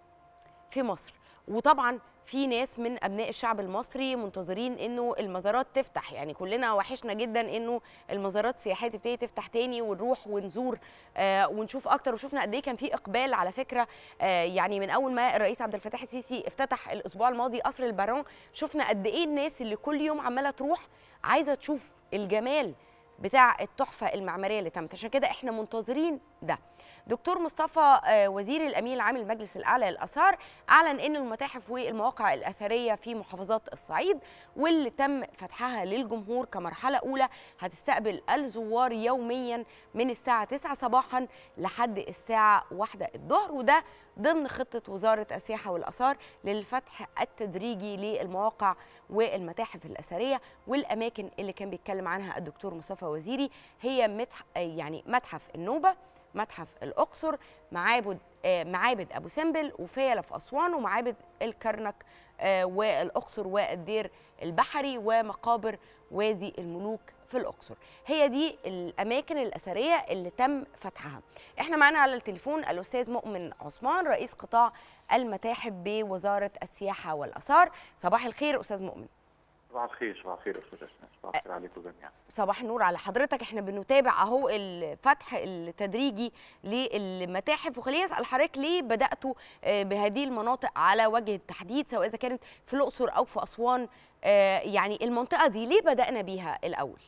في مصر وطبعا في ناس من ابناء الشعب المصري منتظرين انه المزارات تفتح يعني كلنا وحشنا جدا انه المزارات السياحيه تبتدي تفتح تاني ونروح ونزور آه ونشوف اكتر وشفنا قد ايه كان في اقبال على فكره آه يعني من اول ما الرئيس عبد الفتاح السيسي افتتح الاسبوع الماضي قصر البارون شفنا قد ايه الناس اللي كل يوم عماله تروح عايزه تشوف الجمال بتاع التحفه المعماريه اللي تمت عشان كده احنا منتظرين ده دكتور مصطفى آه، وزير الامين العام للمجلس الاعلى للاثار اعلن ان المتاحف والمواقع الاثريه في محافظات الصعيد واللي تم فتحها للجمهور كمرحله اولى هتستقبل الزوار يوميا من الساعه 9 صباحا لحد الساعه 1 الظهر وده ضمن خطه وزاره السياحه والاثار للفتح التدريجي للمواقع والمتاحف الاثريه والاماكن اللي كان بيتكلم عنها الدكتور مصطفى وزيري هي متح يعني متحف النوبه متحف الاقصر معابد آه، معابد ابو سمبل وفيلة في اسوان ومعابد الكرنك آه، والاقصر والدير البحري ومقابر وادي الملوك في الاقصر هي دي الاماكن الاثريه اللي تم فتحها احنا معانا على التليفون الاستاذ مؤمن عثمان رئيس قطاع المتاحف بوزاره السياحه والاثار صباح الخير استاذ مؤمن صباح الخير صباح الخير يا استاذ اسماء صباح الخير عليكم جميعا صباح النور على حضرتك احنا بنتابع اهو الفتح التدريجي للمتاحف وخليني اسال حضرتك ليه بداتوا آه، بهذه المناطق على وجه التحديد سواء اذا كانت في الاقصر او في اسوان آه، يعني المنطقه دي ليه بدانا بيها الاول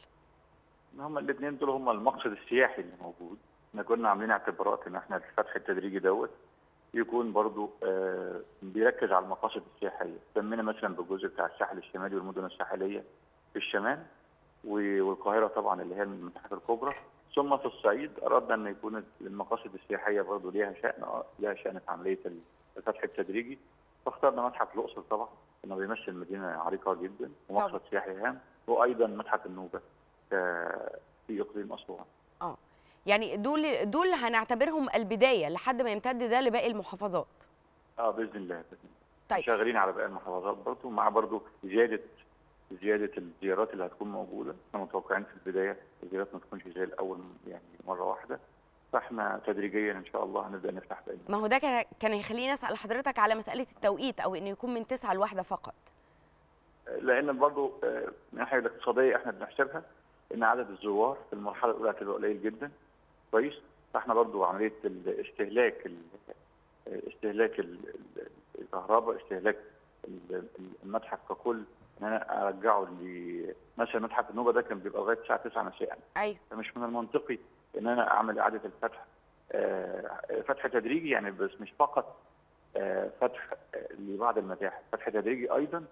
هم الاثنين دول هم المقصد السياحي اللي موجود احنا كنا عاملين اعتبارات ان احنا الفتح التدريجي دوت يكون برضو آه بيركز على المقاصد السياحيه سمينا مثلا بالجزء بتاع الساحل الشمالي والمدن الساحليه في الشمال و- والقاهره طبعا اللي هي المتاحف الكبرى ثم في الصعيد اردنا ان يكون المقاصد السياحيه برضو ليها شان آه، ليها شان في عمليه الفتح التدريجي فاخترنا متحف الاقصر طبعا انه بيمثل مدينه عريقه جدا ومقصد سياحي هام وايضا متحف النوبه آه، في اقليم اسوان يعني دول دول هنعتبرهم البدايه لحد ما يمتد ده لباقي المحافظات اه باذن الله باذن الله طيب. شغالين على باقي المحافظات برضه مع برضه زياده زياده الزيارات اللي هتكون موجوده احنا متوقعين في البدايه الزيارات ما تكونش زي الاول يعني مره واحده فاحنا تدريجيا ان شاء الله هنبدا نفتح باقي ما هو ده كان كان هيخليني اسال حضرتك على مساله التوقيت او انه يكون من تسعة لواحدة فقط لان برضه آه، من الناحيه الاقتصاديه احنا بنحسبها ان عدد الزوار في المرحله الاولى هتبقى قليل جدا كويس فاحنا برضه عمليه الاستهلاك ال- استهلاك ال- ال- الكهرباء استهلاك ال- المتحف ككل ان انا ارجعه ل مثلا متحف النوبه ده كان بيبقى لغايه الساعه 9 مساء ايوه فمش من المنطقي ان انا اعمل اعاده الفتح آه، فتح تدريجي يعني بس مش فقط آه، فتح آه، لبعض المتاحف فتح تدريجي ايضا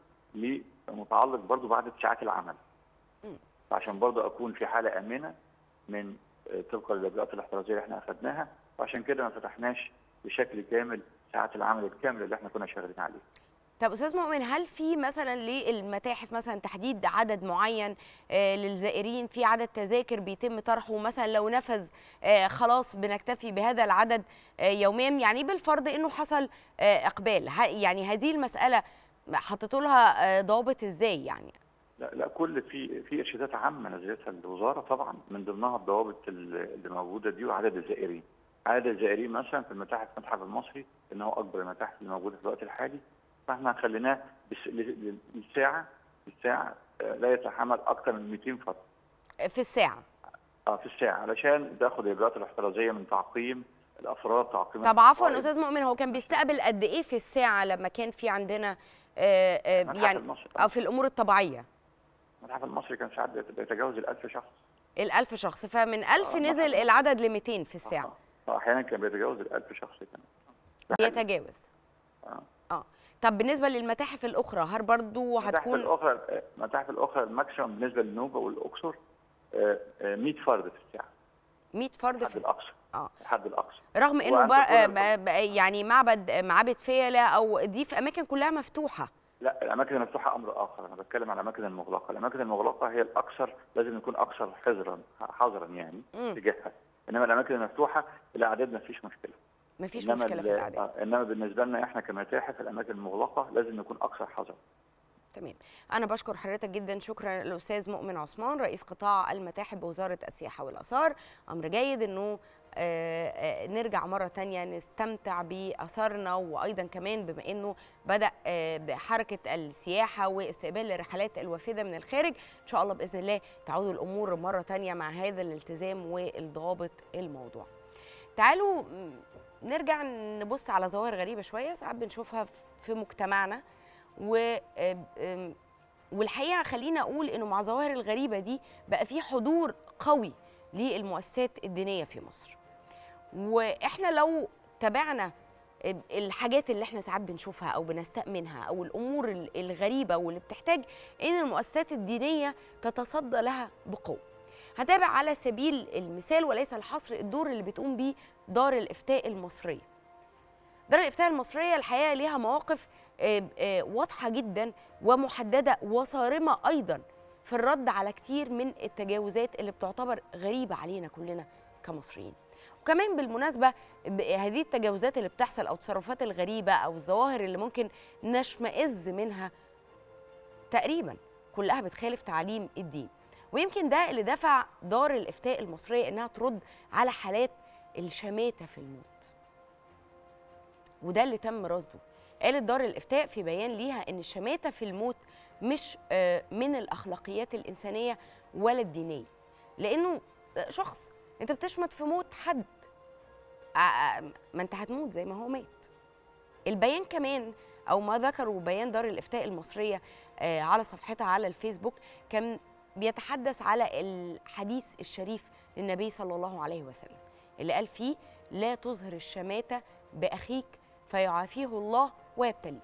لمتعلق برضو بعدد ساعات العمل مم. عشان برضو اكون في حاله امنه من آه، طبقا للاجراءات الاحترازيه اللي احنا اخذناها وعشان كده ما فتحناش بشكل كامل ساعات العمل الكامله اللي احنا كنا شغالين عليها طب استاذ مؤمن هل في مثلا للمتاحف مثلا تحديد عدد معين آه، للزائرين في عدد تذاكر بيتم طرحه مثلا لو نفذ آه، خلاص بنكتفي بهذا العدد آه، يوميا يعني بالفرض انه حصل آه، اقبال ه- يعني هذه المساله حطيتوا لها آه، ضوابط ازاي يعني لا لا كل في في ارشادات عامه نزلتها الوزاره طبعا من ضمنها الضوابط ال- اللي موجوده دي وعدد الزائرين. عدد الزائرين مثلا في المتاحف المتحف المصري ان هو اكبر المتاحف اللي موجوده في الوقت الحالي فاحنا خليناه بس- ل- للساعه الساعه آه، لا يتحمل اكثر من 200 فرد آه، في الساعه اه في الساعه علشان تاخد الاجراءات الاحترازيه من تعقيم الافراد تعقيم طب عفوا القائد. استاذ مؤمن هو كان بيستقبل قد ايه في الساعه لما كان في عندنا آه، آه، المتحف يعني المصري او في الامور الطبيعيه المتحف المصري كان ساعات بيت- بيتجاوز ال 1000 شخص الألف شخص فمن ألف آه، نزل مثلاً. العدد ل 200 في الساعة آه، احيانا كان بيتجاوز ال 1000 شخص كمان بيتجاوز آه. اه طب بالنسبة للمتاحف الأخرى هل برضو المتاحف هتكون الاخرى المتاحف الاخرى الماكسيموم بالنسبه للنوبه والاقصر آه، آه، 100 فرد في الساعه 100 فرد الحد في الاقصى اه الحد الاقصى رغم انه وعند بر... آه، كل ب- ب- يعني معبد معابد فيلة او دي في اماكن كلها مفتوحة لا الاماكن المفتوحه امر اخر انا بتكلم على الاماكن المغلقه الاماكن المغلقه هي الاكثر لازم يكون اكثر حذرا حذرا يعني مم. تجاهها انما الاماكن المفتوحه الاعداد ما فيش مشكله مفيش إنما مشكلة في ال- الأعداد آه، انما بالنسبه لنا احنا كمتاحف الاماكن المغلقه لازم نكون اكثر حذرا تمام انا بشكر حضرتك جدا شكرا الاستاذ مؤمن عثمان رئيس قطاع المتاحف بوزاره السياحه والاثار امر جيد انه آه، آه، نرجع مرة تانية نستمتع بأثارنا وأيضا كمان بما أنه بدأ آه، بحركة السياحة واستقبال الرحلات الوافدة من الخارج إن شاء الله بإذن الله تعود الأمور مرة تانية مع هذا الالتزام والضوابط الموضوع تعالوا م، نرجع نبص على ظواهر غريبة شوية ساعات بنشوفها في مجتمعنا و آم، والحقيقه خلينا اقول انه مع الظواهر الغريبه دي بقى في حضور قوي للمؤسسات الدينيه في مصر واحنا لو تابعنا الحاجات اللي احنا ساعات بنشوفها او بنستأمنها او الامور ال- الغريبه واللي بتحتاج ان المؤسسات الدينيه تتصدى لها بقوه هتابع على سبيل المثال وليس الحصر الدور اللي بتقوم بيه دار الافتاء المصريه دار الافتاء المصريه الحقيقه ليها مواقف آه، آه، واضحه جدا ومحدده وصارمه ايضا في الرد على كتير من التجاوزات اللي بتعتبر غريبه علينا كلنا كمصريين وكمان بالمناسبه ب- هذه التجاوزات اللي بتحصل او التصرفات الغريبه او الظواهر اللي ممكن نشمئز منها تقريبا كلها بتخالف تعاليم الدين ويمكن ده اللي دفع دار الافتاء المصريه انها ترد على حالات الشماته في الموت وده اللي تم رصده قالت دار الافتاء في بيان ليها ان الشماته في الموت مش آه، من الاخلاقيات الانسانيه ولا الدينيه لانه آه، شخص انت بتشمت في موت حد آه، آه، ما انت هتموت زي ما هو مات البيان كمان او ما ذكروا بيان دار الافتاء المصريه آه، على صفحتها على الفيسبوك كان بيتحدث على الحديث الشريف للنبي صلى الله عليه وسلم اللي قال فيه لا تظهر الشماته باخيك فيعافيه الله ويبتليك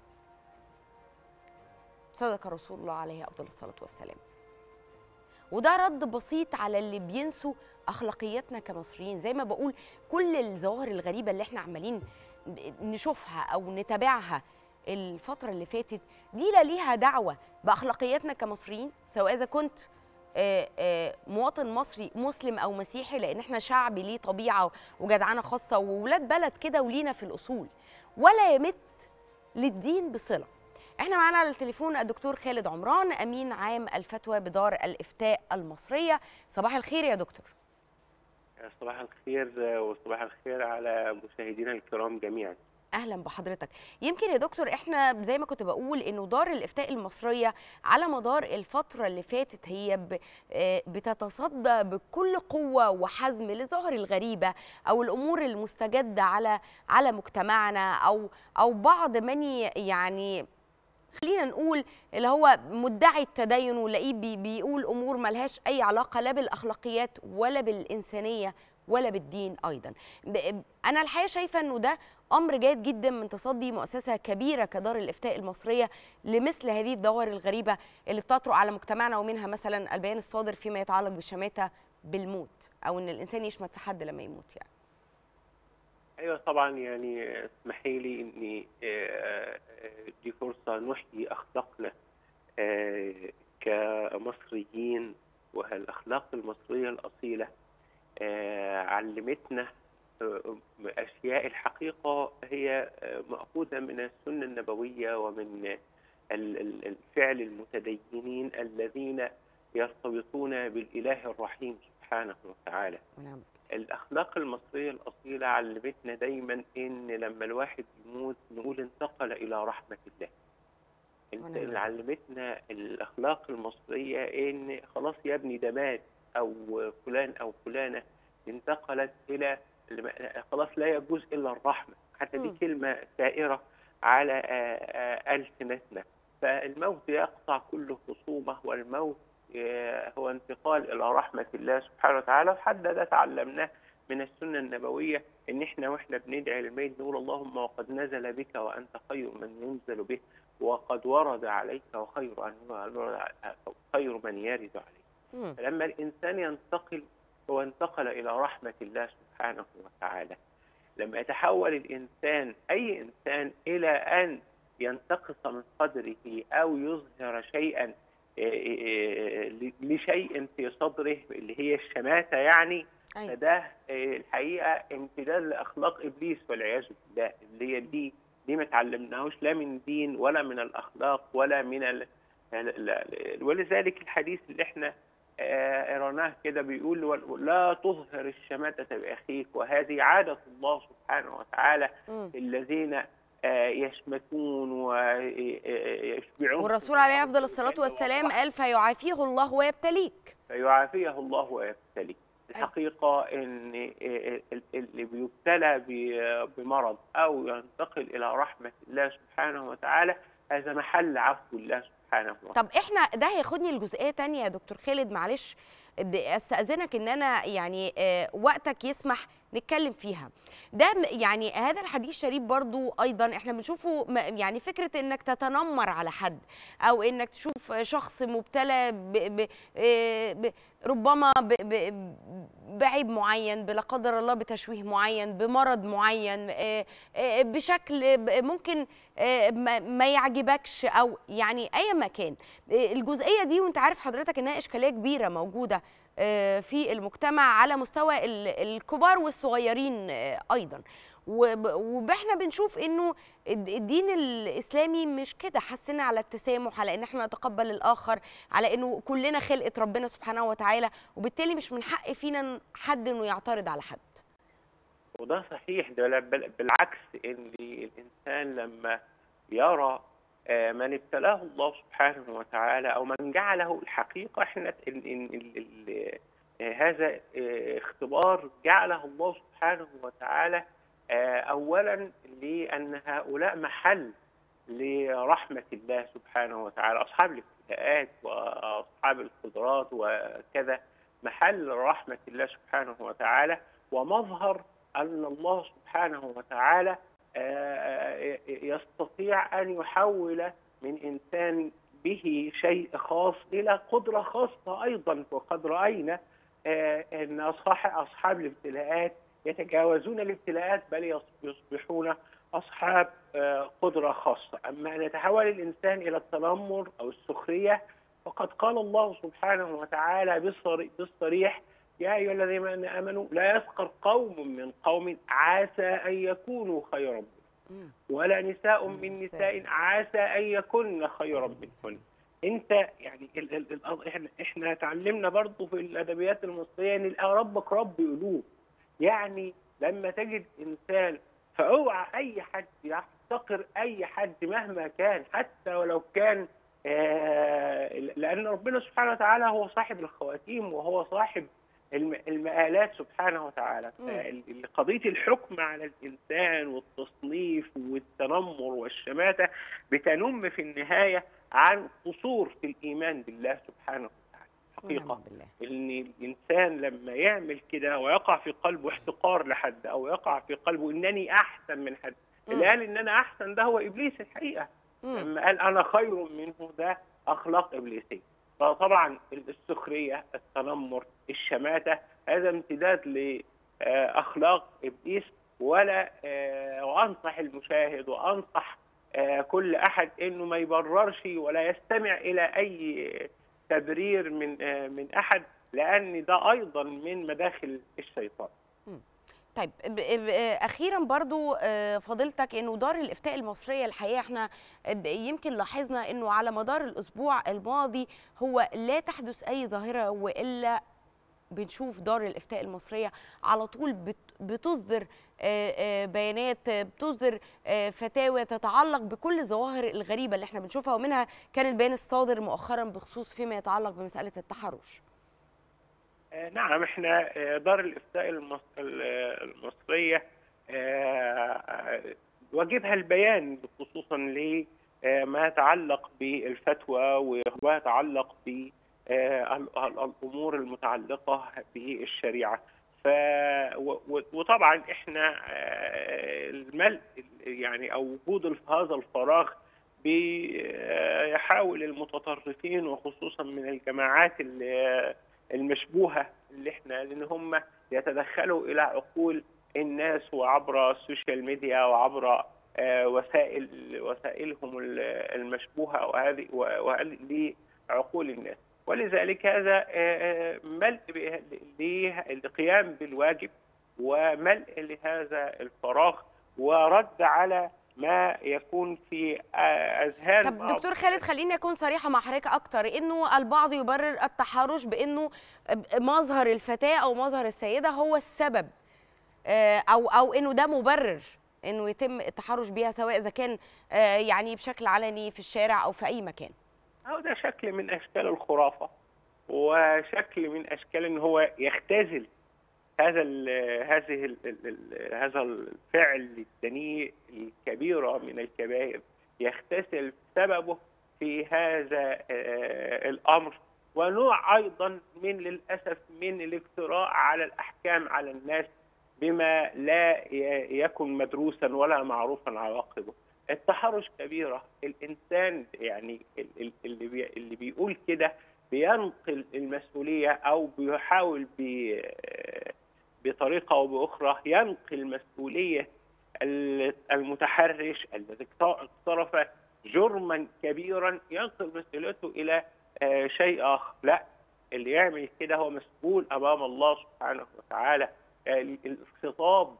صدق رسول الله عليه افضل الصلاه والسلام وده رد بسيط على اللي بينسوا اخلاقياتنا كمصريين زي ما بقول كل الظواهر الغريبه اللي احنا عمالين نشوفها او نتابعها الفتره اللي فاتت دي لا ليها دعوه باخلاقياتنا كمصريين سواء اذا كنت آه، آه، مواطن مصري مسلم او مسيحي لان احنا شعب ليه طبيعه وجدعنه خاصه وولاد بلد كده ولينا في الاصول ولا يمت للدين بصله احنا معانا على التليفون الدكتور خالد عمران امين عام الفتوى بدار الافتاء المصريه صباح الخير يا دكتور صباح الخير وصباح الخير على مشاهدينا الكرام جميعا اهلا بحضرتك يمكن يا دكتور احنا زي ما كنت بقول انه دار الافتاء المصريه على مدار الفتره اللي فاتت هي ب- آه، بتتصدى بكل قوه وحزم للظواهر الغريبه او الامور المستجده على على مجتمعنا او او بعض من ي- يعني خلينا نقول اللي هو مدعي التدين ولاقيه بي بيقول امور ملهاش اي علاقه لا بالاخلاقيات ولا بالانسانيه ولا بالدين ايضا ب- انا الحقيقه شايفه انه ده امر جيد جدا من تصدي مؤسسه كبيره كدار الافتاء المصريه لمثل هذه الظواهر الغريبه اللي بتطرق على مجتمعنا ومنها مثلا البيان الصادر فيما يتعلق بالشماته بالموت او ان الانسان يشمت في حد لما يموت يعني ايوه طبعا يعني اسمحي لي اني آه، آه، دي فرصه نحيي اخلاقنا آه، كمصريين والاخلاق المصريه الاصيله آه، علمتنا آه، اشياء الحقيقه هي آه، ماخوذه من السنه النبويه ومن ال- ال- الفعل المتدينين الذين يرتبطون بالاله الرحيم سبحانه وتعالى ونعم الأخلاق المصرية الأصيلة علمتنا دايما إن لما الواحد يموت نقول انتقل إلى رحمة الله. انت ونعم. اللي علمتنا الأخلاق المصرية إن خلاص يا ابني ده مات أو فلان أو فلانة انتقلت إلى خلاص لا يجوز إلا الرحمة، حتى دي مم. كلمة سائرة على آه، آه، ألسنتنا. فالموت يقطع كل خصومة والموت آه، هو انتقال الى رحمه الله سبحانه وتعالى وحد ده تعلمناه من السنه النبويه ان احنا واحنا بندعي للميت نقول اللهم وقد نزل بك وانت خير من ينزل به وقد ورد عليك وخير ان خير من يرد عليك مم. فلما الانسان ينتقل هو انتقل الى رحمه الله سبحانه وتعالى لما يتحول الانسان اي انسان الى ان ينتقص من قدره او يظهر شيئا لشيء في صدره اللي هي الشماتة يعني أيوة. فده الحقيقة امتداد لأخلاق إبليس والعياذ بالله اللي هي دي دي ما تعلمناهوش لا من دين ولا من الأخلاق ولا من ال... ولذلك الحديث اللي احنا قرأناه كده بيقول لا تظهر الشماتة بأخيك وهذه عادة الله سبحانه وتعالى مم. الذين يشمتون ويشبعون والرسول عليه افضل الصلاه والسلام قال فيعافيه الله ويبتليك فيعافيه الله ويبتليه الحقيقة إن اللي بيبتلى بمرض أو ينتقل إلى رحمة الله سبحانه وتعالى هذا محل عفو الله سبحانه وتعالى طب احنا ده هياخدني لجزئيه تانية يا دكتور خالد معلش استاذنك ان انا يعني آه، وقتك يسمح نتكلم فيها ده م- يعني هذا الحديث الشريف برضو ايضا احنا بنشوفه م- يعني فكره انك تتنمر على حد او انك تشوف شخص مبتلى ب ب آه، ب ربما ب ب بعيب معين بلا قدر الله بتشويه معين بمرض معين آه، آه، بشكل ب- ممكن آه، ما ما يعجبكش او يعني اي مكان آه، الجزئيه دي وانت عارف حضرتك انها اشكاليه كبيره موجوده آه، في المجتمع على مستوى ال- الكبار والصغيرين آه، ايضا واحنا بنشوف انه الد- الدين الاسلامي مش كده حسنا على التسامح على ان احنا نتقبل الاخر على انه كلنا خلقه ربنا سبحانه وتعالى وبالتالي مش من حق فينا حد انه يعترض على حد وده صحيح ده لا- بل- بالعكس ان الانسان لما يرى آه، من ابتلاه الله سبحانه وتعالى او من جعله الحقيقه احنا ال ال ال ال آه، هذا آه، اختبار جعله الله سبحانه وتعالى آه، اولا لان هؤلاء محل لرحمه الله سبحانه وتعالى اصحاب الابتلاءات واصحاب القدرات وكذا محل رحمه الله سبحانه وتعالى ومظهر أن الله سبحانه وتعالى آه، يستطيع أن يحول من إنسان به شيء خاص إلى قدرة خاصة أيضا وقد رأينا آه، أن أصحاب أصحاب الابتلاءات يتجاوزون الابتلاءات بل يصبحون أصحاب آه، قدرة خاصة أما أن يتحول الإنسان إلى التنمر أو السخرية فقد قال الله سبحانه وتعالى بالصري- بالصريح يا أيها الذين آمنوا لا يسخر قوم من قوم عسى أن يكونوا خيرا منهم مم. ولا نساء مم، من نساء. نساء عسى أن يكن خيرا منهن انت يعني ال ال ال احنا احنا اتعلمنا برضه في الادبيات المصريه ان ربك رب قلوب يعني لما تجد انسان فاوعى اي حد يحتقر اي حد مهما كان حتى ولو كان آه لان ربنا سبحانه وتعالى هو صاحب الخواتيم وهو صاحب الم- المآلات سبحانه وتعالى مم. فال- قضية الحكم على الإنسان والتصنيف والتنمر والشماتة بتنم في النهاية عن قصور في الإيمان بالله سبحانه وتعالى حقيقة ونعم بالله ان الانسان لما يعمل كده ويقع في قلبه احتقار لحد او يقع في قلبه انني احسن من حد مم. اللي قال ان انا احسن ده هو ابليس الحقيقه مم. لما قال انا خير منه ده اخلاق ابليسيه فطبعا السخريه التنمر الشماته هذا امتداد لاخلاق ابليس ولا آه، وانصح المشاهد وانصح آه، كل احد انه ما يبررش ولا يستمع الى اي تبرير من آه، من احد لان ده ايضا من مداخل الشيطان طيب ب- ب- اخيرا برضو آه، فضيلتك انه دار الافتاء المصريه الحقيقه احنا ب- يمكن لاحظنا انه على مدار الاسبوع الماضي هو لا تحدث اي ظاهره والا بنشوف دار الافتاء المصريه على طول بت- بتصدر آه، آه، بيانات آه، بتصدر آه، فتاوى تتعلق بكل الظواهر الغريبه اللي احنا بنشوفها ومنها كان البيان الصادر مؤخرا بخصوص فيما يتعلق بمساله التحرش آه، نعم احنا آه، دار الافتاء المص- ال- آه، المصريه آه، واجبها البيان خصوصا لما يتعلق بالفتوى وما يتعلق ب آه، ال- ال- الامور المتعلقه بالشريعه ف و- و- وطبعا احنا آه، الملء يعني او وجود الف- هذا الفراغ بيحاول المتطرفين وخصوصا من الجماعات اللي المشبوهه اللي احنا لان هم يتدخلوا الى عقول الناس وعبر السوشيال ميديا وعبر آه، وسائل وسائلهم ال- المشبوهه وهذه وهذه لعقول الناس ولذلك هذا آه، آه، ملء ب- للقيام بالواجب وملء لهذا الفراغ ورد على ما يكون في آه، اذهان طب بعض دكتور خالد خليني اكون صريحه مع حضرتك اكتر انه البعض يبرر التحرش بانه مظهر الفتاه او مظهر السيده هو السبب آه، او او انه ده مبرر انه يتم التحرش بيها سواء اذا كان آه، يعني بشكل علني في الشارع او في اي مكان هو ده شكل من اشكال الخرافه وشكل من اشكال ان هو يختزل هذا ال هذه ال ال هذا الفعل الدنيء الكبيره من الكبائر يختزل سببه في هذا آه، الامر ونوع ايضا من للاسف من الافتراء على الاحكام على الناس بما لا ي- يكن مدروسا ولا معروفا عواقبه التحرش كبيره الانسان يعني ال- ال- اللي بي اللي بيقول كده بينقل المسؤوليه او بيحاول ب- بطريقه او باخرى ينقل مسؤوليه ال- المتحرش الذي اقترف جرما كبيرا ينقل مسؤوليته الى آه، شيء اخر لا اللي يعمل كده هو مسؤول امام الله سبحانه وتعالى آه، الخطاب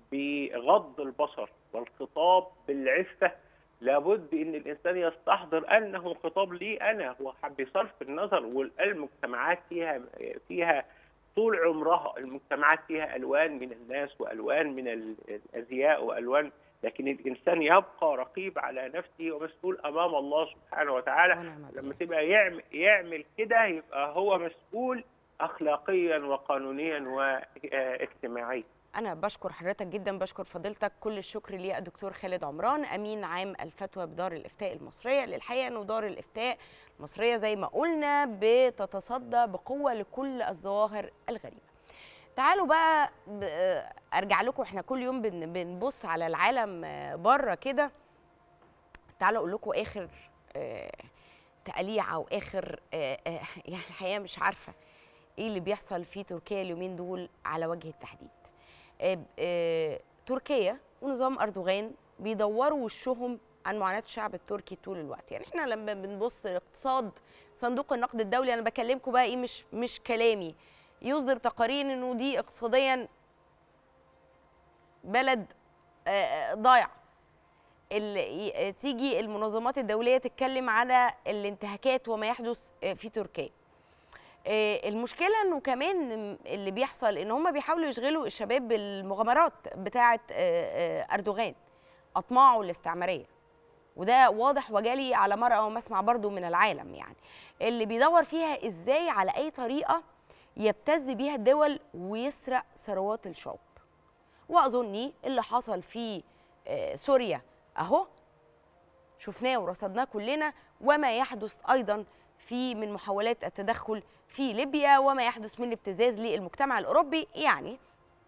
بغض البصر والخطاب بالعفه لابد ان الانسان يستحضر انه خطاب لي انا هو بصرف النظر والمجتمعات فيها فيها طول عمرها المجتمعات فيها الوان من الناس والوان من ال- الازياء والوان لكن الانسان يبقى رقيب على نفسه ومسؤول امام الله سبحانه وتعالى ونعم بالله. لما تبقى يعمل يعمل كده يبقى هو مسؤول اخلاقيا وقانونيا واجتماعيا انا بشكر حضرتك جدا بشكر فضيلتك كل الشكر ليه الدكتور خالد عمران امين عام الفتوى بدار الافتاء المصريه للحقيقه انه دار الافتاء المصريه زي ما قلنا بتتصدى بقوه لكل الظواهر الغريبه تعالوا بقى ب- آه، ارجع لكم احنا كل يوم بن- بنبص على العالم آه، بره كده تعالوا اقول لكم اخر آه، تقليع او اخر آه، آه، يعني الحقيقه مش عارفه ايه اللي بيحصل في تركيا اليومين دول على وجه التحديد آه، آه، تركيا ونظام اردوغان بيدوروا وشهم عن معاناه الشعب التركي طول الوقت يعني احنا لما بنبص الاقتصاد صندوق النقد الدولي انا بكلمكم بقى ايه مش مش كلامي يصدر تقارير انه دي اقتصاديا بلد آه، آه، ضايع ال- ي- تيجي المنظمات الدوليه تتكلم على الانتهاكات وما يحدث آه، في تركيا آه، المشكله انه كمان اللي بيحصل ان هم بيحاولوا يشغلوا الشباب بالمغامرات بتاعه آه، آه، اردوغان اطماعه الاستعماريه وده واضح وجالي على مرأى ومسمع برضو من العالم يعني اللي بيدور فيها ازاي على اي طريقه يبتز بيها الدول ويسرق ثروات الشعوب واظني اللي حصل في آه، سوريا اهو شفناه ورصدناه كلنا وما يحدث ايضا في من محاولات التدخل في ليبيا وما يحدث من ابتزاز للمجتمع الاوروبي يعني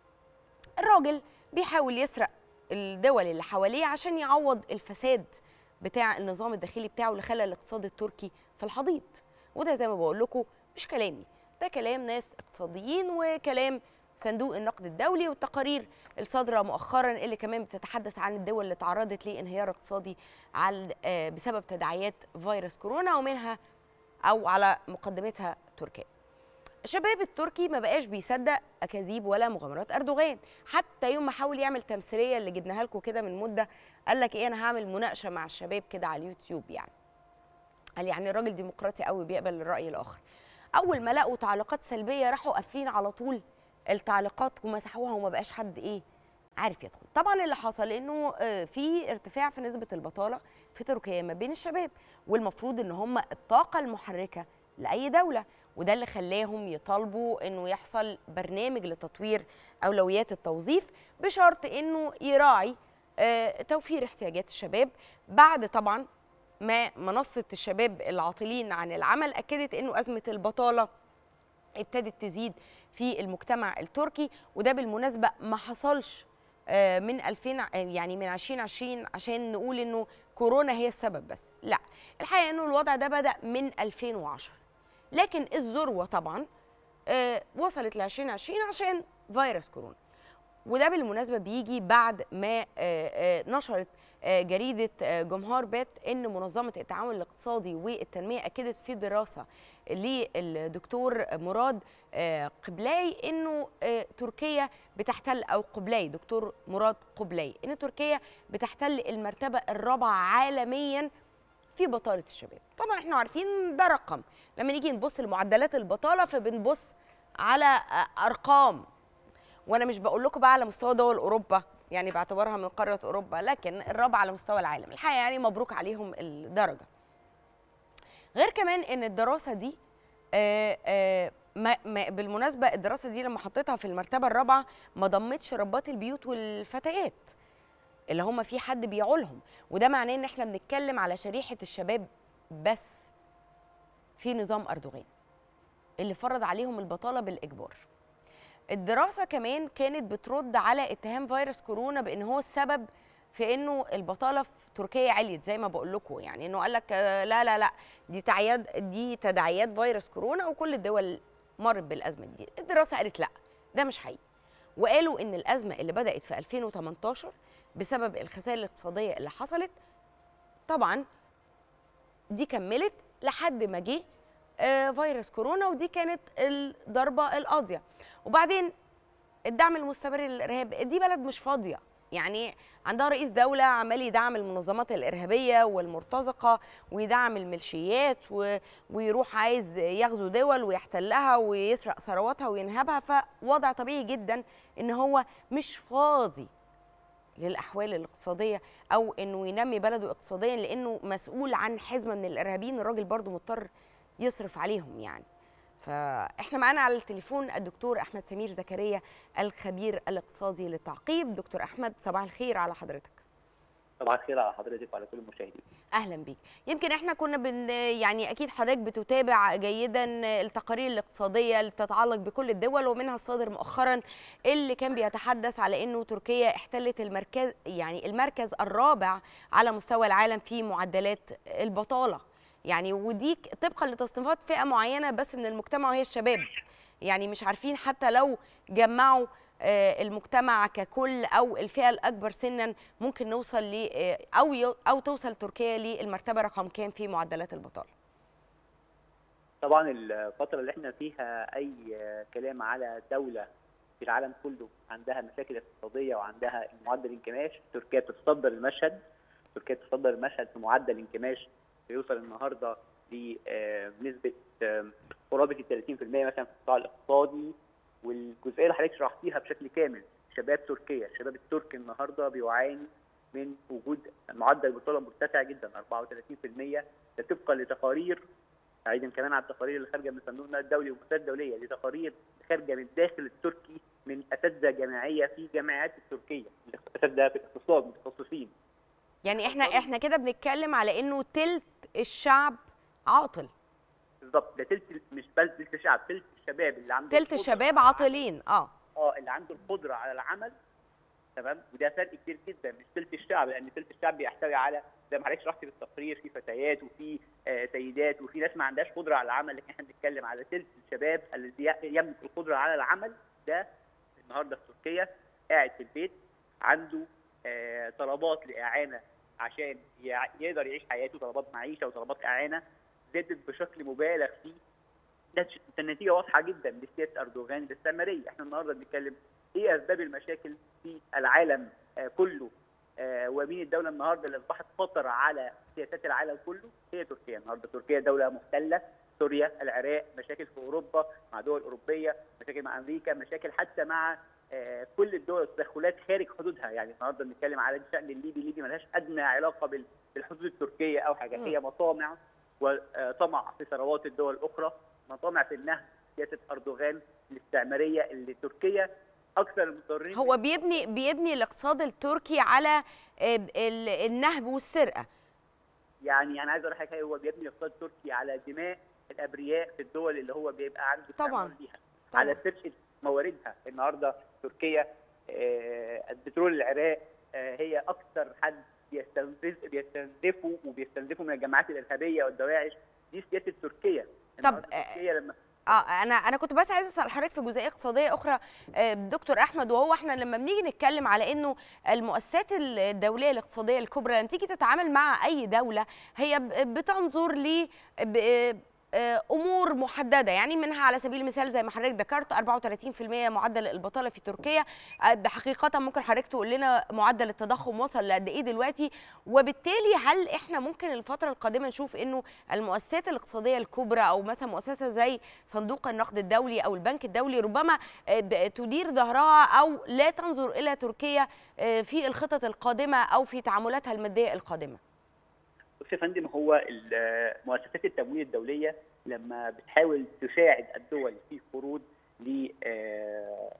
الراجل بيحاول يسرق الدول اللي حواليه عشان يعوض الفساد بتاع النظام الداخلي بتاعه اللي خلى الاقتصاد التركي في الحضيض وده زي ما بقول لكم مش كلامي ده كلام ناس اقتصاديين وكلام صندوق النقد الدولي والتقارير الصادرة مؤخرا اللي كمان بتتحدث عن الدول اللي تعرضت لانهيار اقتصادي على آه، بسبب تداعيات فيروس كورونا ومنها او على مقدمتها تركيا الشباب التركي ما بقاش بيصدق اكاذيب ولا مغامرات اردوغان حتى يوم ما حاول يعمل تمثيليه اللي جبناها لكم كده من مده قال لك ايه انا هعمل مناقشه مع الشباب كده على اليوتيوب يعني قال يعني الراجل ديمقراطي قوي بيقبل الراي الاخر اول ما لقوا تعليقات سلبيه راحوا قافلين على طول التعليقات ومسحوها وما بقاش حد ايه عارف يدخل طبعا اللي حصل انه آه، في ارتفاع في نسبه البطاله في تركيا ما بين الشباب والمفروض ان هم الطاقه المحركه لاي دوله وده اللي خلاهم يطالبوا انه يحصل برنامج لتطوير اولويات التوظيف بشرط انه يراعي آه، توفير احتياجات الشباب بعد طبعا ما منصه الشباب العاطلين عن العمل اكدت انه ازمه البطاله ابتدت تزيد في المجتمع التركي وده بالمناسبه ما حصلش آه، من 2000 ع- يعني من 2020 عشان نقول انه كورونا هي السبب بس لا الحقيقه انه الوضع ده بدا من 2010 لكن الذروه طبعا آه، وصلت ل 2020 عشان فيروس كورونا وده بالمناسبه بيجي بعد ما آه، آه، نشرت آه، جريده آه، جمهور بيت ان منظمه التعاون الاقتصادي والتنميه اكدت في دراسه للدكتور مراد آه، قبلاي انه آه، تركيا بتحتل او قبلاي دكتور مراد قبلاي ان تركيا بتحتل المرتبه الرابعه عالميا في بطاله الشباب طبعا احنا عارفين ده رقم لما نيجي نبص لمعدلات البطاله فبنبص على آه، ارقام وانا مش بقول لكم بقى على مستوى دول اوروبا يعني باعتبارها من قاره اوروبا لكن الرابعه على مستوى العالم الحقيقه يعني مبروك عليهم الدرجه غير كمان ان الدراسه دي آه، آه، ما ما بالمناسبه الدراسه دي لما حطيتها في المرتبه الرابعه ما ضمتش ربات البيوت والفتيات اللي هم في حد بيعولهم وده معناه ان احنا بنتكلم على شريحه الشباب بس في نظام اردوغان اللي فرض عليهم البطاله بالاجبار الدراسه كمان كانت بترد على اتهام فيروس كورونا بان هو السبب في انه البطاله في تركيا عليت زي ما بقول لكم يعني انه قال لك آه، لا لا لا دي تعياد دي تداعيات فيروس كورونا وكل الدول مرت بالازمه دي الدراسه قالت لا ده مش حقيقي وقالوا ان الازمه اللي بدات في 2018 بسبب الخسائر الاقتصاديه اللي حصلت طبعا دي كملت لحد ما جه آه، فيروس كورونا ودي كانت الضربه القاضيه وبعدين الدعم المستمر للارهاب دي بلد مش فاضيه يعني عندها رئيس دولة عمال يدعم المنظمات الإرهابية والمرتزقة ويدعم الميليشيات و... ويروح عايز يغزو دول ويحتلها ويسرق ثرواتها وينهبها فوضع طبيعي جدا إن هو مش فاضي للأحوال الاقتصادية أو إنه ينمي بلده اقتصاديا لأنه مسؤول عن حزمة من الإرهابيين الراجل برضو مضطر يصرف عليهم يعني فاحنا معانا على التليفون الدكتور احمد سمير زكريا الخبير الاقتصادي للتعقيب دكتور احمد صباح الخير على حضرتك صباح الخير على حضرتك وعلى كل المشاهدين اهلا بيك يمكن احنا كنا بن يعني اكيد حضرتك بتتابع جيدا التقارير الاقتصاديه اللي بتتعلق بكل الدول ومنها الصادر مؤخرا اللي كان بيتحدث على انه تركيا احتلت المركز يعني المركز الرابع على مستوى العالم في معدلات البطاله يعني ودي طبقا لتصنيفات فئه معينه بس من المجتمع وهي الشباب يعني مش عارفين حتى لو جمعوا آه، المجتمع ككل او الفئه الاكبر سنا ممكن نوصل ل آه، او يو- او توصل تركيا للمرتبه رقم كام في معدلات البطاله طبعا الفتره اللي احنا فيها اي كلام على دوله في العالم كله عندها مشاكل اقتصاديه وعندها معدل انكماش تركيا بتتصدر المشهد تركيا بتتصدر المشهد في معدل انكماش بيوصل النهارده لنسبه قرابه ال 30% مثلا في القطاع الاقتصادي والجزئيه اللي حضرتك شرحتيها بشكل كامل شباب تركيا الشباب التركي النهارده بيعاني من وجود معدل بطاله مرتفع جدا 34% ده طبقا لتقارير بعيدا كمان عن التقارير اللي خارجه من صندوق النقد الدولي والمؤسسات الدوليه دي تقارير خارجه من داخل التركي من اساتذه جامعيه في الجامعات التركيه اساتذه في الاقتصاد متخصصين يعني احنا احنا كده بنتكلم على انه تلت الشعب عاطل بالظبط ده تلت مش بس تلت الشعب تلت الشباب اللي عنده تلت القدرة الشباب على عاطلين اه اه اللي عنده القدره على العمل تمام وده فرق كبير جدا مش ثلث الشعب لان ثلث الشعب بيحتوي على زي ما حضرتك شرحت في التقرير في فتيات وفي آه سيدات وفي ناس ما عندهاش قدره على العمل لكن احنا بنتكلم على ثلث الشباب الذي يملك القدره على العمل ده النهارده في تركيا قاعد في البيت عنده آه طلبات لاعانه عشان يع- يقدر يعيش حياته طلبات معيشه وطلبات اعانه زادت بشكل مبالغ فيه ده ش- ده النتيجه واضحه جدا لسياسه اردوغان الاستعماريه احنا النهارده بنتكلم ايه اسباب المشاكل في العالم آه، كله آه، ومين الدوله النهارده اللي اصبحت خطر على سياسات العالم كله هي تركيا النهارده تركيا دوله محتله سوريا العراق مشاكل في اوروبا مع دول اوروبيه مشاكل مع امريكا مشاكل حتى مع آه، كل الدول التدخلات خارج حدودها يعني النهارده بنتكلم على الشان الليبي الليبي ملهاش ادنى علاقه بال- بالحدود التركيه او حاجه مم. هي مطامع وطمع في ثروات الدول الاخرى مطامع في النهب سياسه اردوغان الاستعماريه اللي تركيا اكثر المضطرين هو بيبني بيبني الاقتصاد التركي على آه، ال- النهب والسرقه يعني انا عايز اقول لحضرتك هو بيبني الاقتصاد التركي على دماء الابرياء في الدول اللي هو بيبقى عنده طبعاً. استعمار ليها طبعاً. على سرقه مواردها النهارده تركيا آه، البترول العراق آه، هي اكثر حد بيستنزف بيستنزفوا وبيستنزفوا من الجماعات الارهابيه والدواعش دي سياسه تركيا النهاردة آه، تركيا لما اه انا انا كنت بس عايزه اسال حضرتك في جزئيه اقتصاديه اخرى آه، دكتور احمد وهو احنا لما بنيجي نتكلم على انه المؤسسات الدوليه الاقتصاديه الكبرى لما تيجي تتعامل مع اي دوله هي ب- بتنظر ل ب- آه، امور محدده يعني منها على سبيل المثال زي ما حضرتك ذكرت 34% معدل البطاله في تركيا آه، بحقيقه ممكن حضرتك تقول لنا معدل التضخم وصل لقد ايه دلوقتي وبالتالي هل احنا ممكن الفتره القادمه نشوف انه المؤسسات الاقتصاديه الكبرى او مثلا مؤسسه زي صندوق النقد الدولي او البنك الدولي ربما آه، ب- تدير ظهرها او لا تنظر الى تركيا آه، في الخطط القادمه او في تعاملاتها الماديه القادمه بص يا فندم هو ال- مؤسسات التمويل الدوليه لما بتحاول تساعد الدول في قروض ل آه،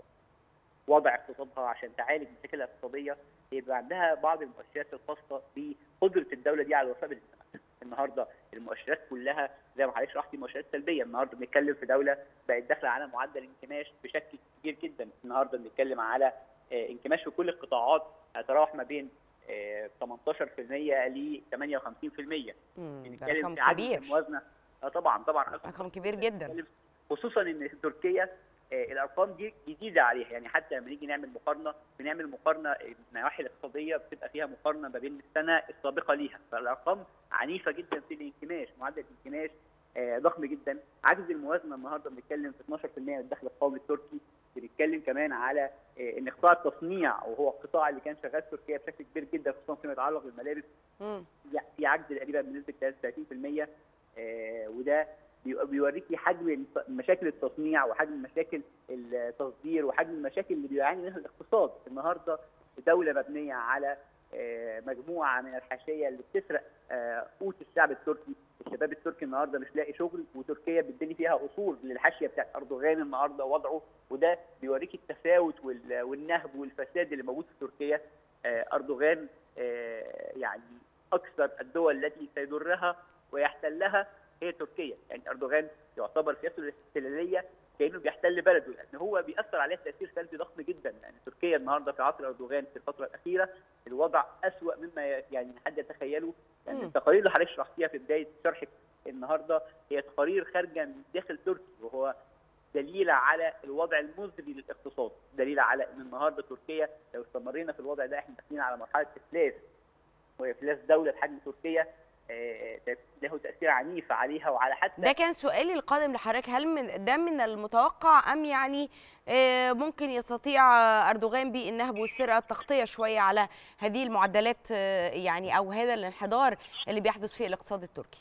وضع اقتصادها عشان تعالج مشاكلها الاقتصاديه يبقى عندها بعض المؤشرات الخاصه بقدره الدوله دي على الوفاء بالالتزامات. النهارده المؤشرات كلها زي ما حضرتك شرحتي مؤشرات سلبيه، النهارده بنتكلم في دوله بقت داخله على معدل انكماش بشكل كبير جدا، النهارده بنتكلم على آه، انكماش في كل القطاعات يتراوح ما بين آه، 18% ل 58% مم، ده بنتكلم رقم في عجز كبير الموازنه اه طبعا طبعا رقم كبير جدا بنتكلم خصوصا ان تركيا آه، الارقام دي جديده عليها يعني حتى لما نيجي نعمل مقارنه بنعمل مقارنه من النواحي الاقتصاديه بتبقى فيها مقارنه ما بين السنه السابقه ليها فالارقام عنيفه جدا في الانكماش معدل الانكماش آه، ضخم جدا عجز الموازنه النهارده بنتكلم في 12% من الدخل القومي التركي بنتكلم كمان على آه، ان قطاع التصنيع وهو القطاع اللي كان شغال في تركيا بشكل كبير جدا خصوصا فيما يتعلق بالملابس مم. في عجز تقريبا بنسبه 33% آه، وده بي- بيوريكي حجم مشاكل التصنيع وحجم مشاكل التصدير وحجم المشاكل اللي بيعاني منها الاقتصاد النهارده دوله مبنيه على آه، مجموعه من الحاشيه اللي بتسرق آه، قوت الشعب التركي الشباب التركي النهارده مش لاقي شغل وتركيا بتبني فيها اصول للحاشيه بتاعت اردوغان النهارده وضعه وده بيوريك التفاوت وال- والنهب والفساد اللي موجود في تركيا آه، اردوغان آه، يعني اكثر الدول التي سيضرها ويحتلها هي تركيا يعني اردوغان يعتبر سياسته الاحتلاليه كانه بيحتل بلده لان هو بياثر عليها تاثير سلبي ضخم جدا يعني تركيا النهارده في عصر اردوغان في الفتره الاخيره الوضع اسوا مما ي- يعني حد يتخيله يعني مم. التقارير اللي حضرتك شرحتيها في بدايه شرحك النهارده هي تقارير خارجه من داخل تركيا وهو دليل على الوضع المزري للاقتصاد دليل على ان النهارده تركيا لو استمرينا في الوضع ده احنا داخلين على مرحله افلاس وافلاس دوله بحجم تركيا آه، له تاثير عنيف عليها وعلى حتى ده كان سؤالي القادم لحضرتك هل من ده من المتوقع ام يعني آه، ممكن يستطيع آه، اردوغان بالنهب والسرقه التغطيه شويه على هذه المعدلات آه، يعني او هذا الانحدار اللي بيحدث في الاقتصاد التركي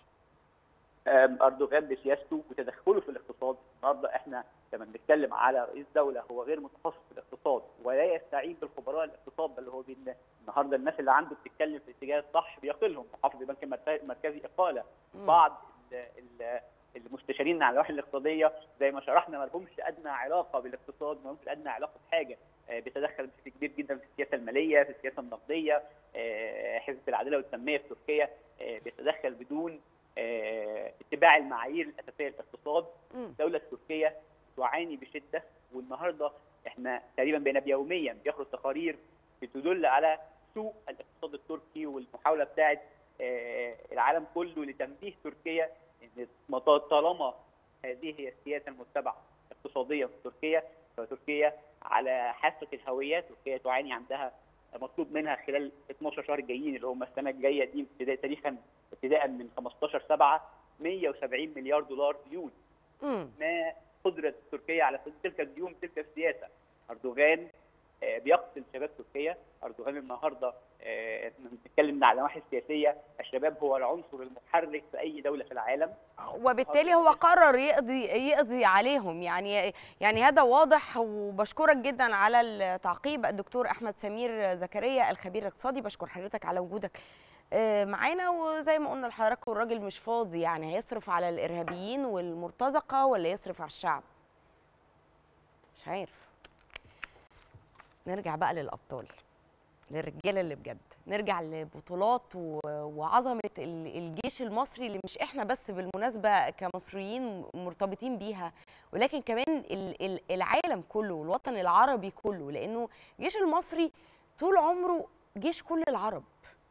آم، اردوغان بسياسته وتدخله في الاقتصاد النهارده احنا لما بنتكلم على رئيس دوله هو غير متخصص في الاقتصاد ولا يستعين بالخبراء الاقتصاد بل هو بين النهارده الناس اللي عنده بتتكلم في الاتجاه الصح بيقلهم محافظ البنك المركزي اقاله مم. بعض ال- ال- المستشارين على النواحي الاقتصاديه زي ما شرحنا ما لهمش ادنى علاقه بالاقتصاد ما لهمش ادنى علاقه بحاجه آه، بيتدخل بشكل كبير جدا في السياسه الماليه في السياسه النقديه آه، حزب العداله والتنميه في تركيا آه، بيتدخل بدون آه، اتباع المعايير الاساسيه للاقتصاد مم. الدوله التركيه تعاني بشده والنهارده احنا تقريبا بقينا يوميا بيخرج تقارير بتدل على سوء الاقتصاد التركي والمحاوله بتاعت آه، العالم كله لتنبيه تركيا ان مط- طالما هذه هي السياسه المتبعه اقتصاديا في تركيا فتركيا على حافه الهويه تركيا تعاني عندها مطلوب منها خلال 12 شهر الجايين اللي هم السنه الجايه دي ابتداء تاريخا ابتداء من 15 7 170 مليار دولار ديون مم. ما قدرة تركيا على سد تلك الديون تلك السياسة أردوغان آه، بيقتل شباب تركيا أردوغان النهاردة آه، بنتكلم على النواحي السياسية الشباب هو العنصر المحرك في أي دولة في العالم وبالتالي هو قرر يقضي يقضي عليهم يعني يعني هذا واضح وبشكرك جدا على التعقيب الدكتور احمد سمير زكريا الخبير الاقتصادي بشكر حضرتك على وجودك آه، معانا وزي ما قلنا لحضراتكم الراجل مش فاضي يعني هيصرف على الارهابيين والمرتزقه ولا يصرف على الشعب مش عارف نرجع بقى للابطال للرجاله اللي بجد نرجع لبطولات و- وعظمه ال- الجيش المصري اللي مش احنا بس بالمناسبه كمصريين مرتبطين بيها ولكن كمان ال- ال- العالم كله والوطن العربي كله لانه الجيش المصري طول عمره جيش كل العرب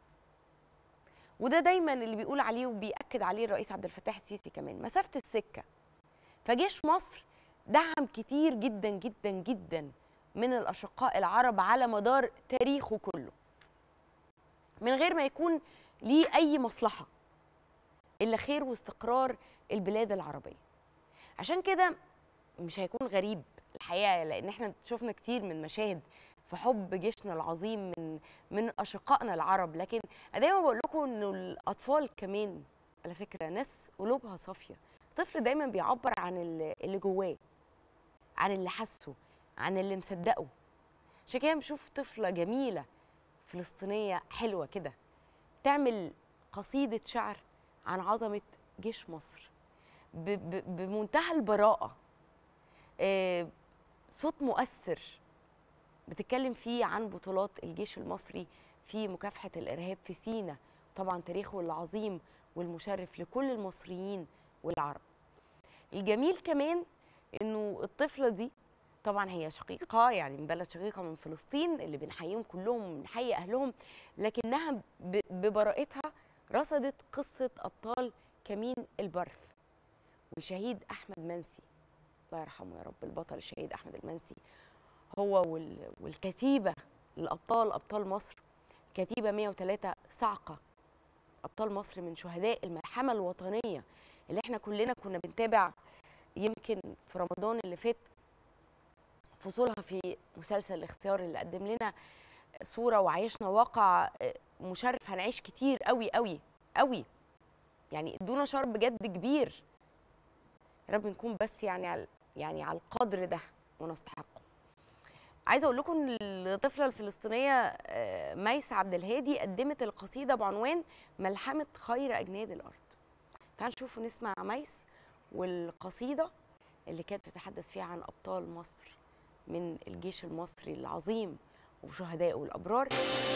وده دايما اللي بيقول عليه وبيأكد عليه الرئيس عبد الفتاح السيسي كمان مسافه السكه فجيش مصر دعم كتير جدا جدا جدا من الاشقاء العرب على مدار تاريخه كله من غير ما يكون ليه اي مصلحه الا خير واستقرار البلاد العربيه عشان كده مش هيكون غريب الحقيقه لان احنا شفنا كتير من مشاهد في حب جيشنا العظيم من من اشقائنا العرب لكن أنا دايما بقول لكم انه الاطفال كمان على فكره ناس قلوبها صافيه الطفل دايما بيعبر عن اللي اللي جواه عن اللي حاسه عن اللي مصدقه عشان كده بنشوف طفله جميله فلسطينيه حلوه كده تعمل قصيده شعر عن عظمه جيش مصر ب- ب- بمنتهى البراءه آه، صوت مؤثر بتتكلم فيه عن بطولات الجيش المصري في مكافحه الارهاب في سينا طبعا تاريخه العظيم والمشرف لكل المصريين والعرب الجميل كمان انه الطفله دي طبعا هي شقيقه يعني من بلد شقيقه من فلسطين اللي بنحييهم كلهم وبنحيي اهلهم لكنها ب- ببراءتها رصدت قصه ابطال كمين البرث والشهيد احمد منسي الله يرحمه يا رب البطل الشهيد احمد المنسي هو وال- والكتيبه الابطال ابطال مصر كتيبه 103 صعقه ابطال مصر من شهداء الملحمه الوطنيه اللي احنا كلنا كنا بنتابع يمكن في رمضان اللي فات فصولها في مسلسل الاختيار اللي قدم لنا صوره وعيشنا واقع مشرف هنعيش كتير قوي قوي قوي يعني ادونا شرب بجد كبير يا رب نكون بس يعني على يعني على القدر ده ونستحقه عايزه اقول لكم ان الطفله الفلسطينيه آه، ميس عبد الهادي قدمت القصيده بعنوان ملحمه خير اجناد الارض تعالوا نشوف ونسمع ميس والقصيده اللي كانت بتتحدث فيها عن ابطال مصر من الجيش المصري العظيم وشهدائه الابرار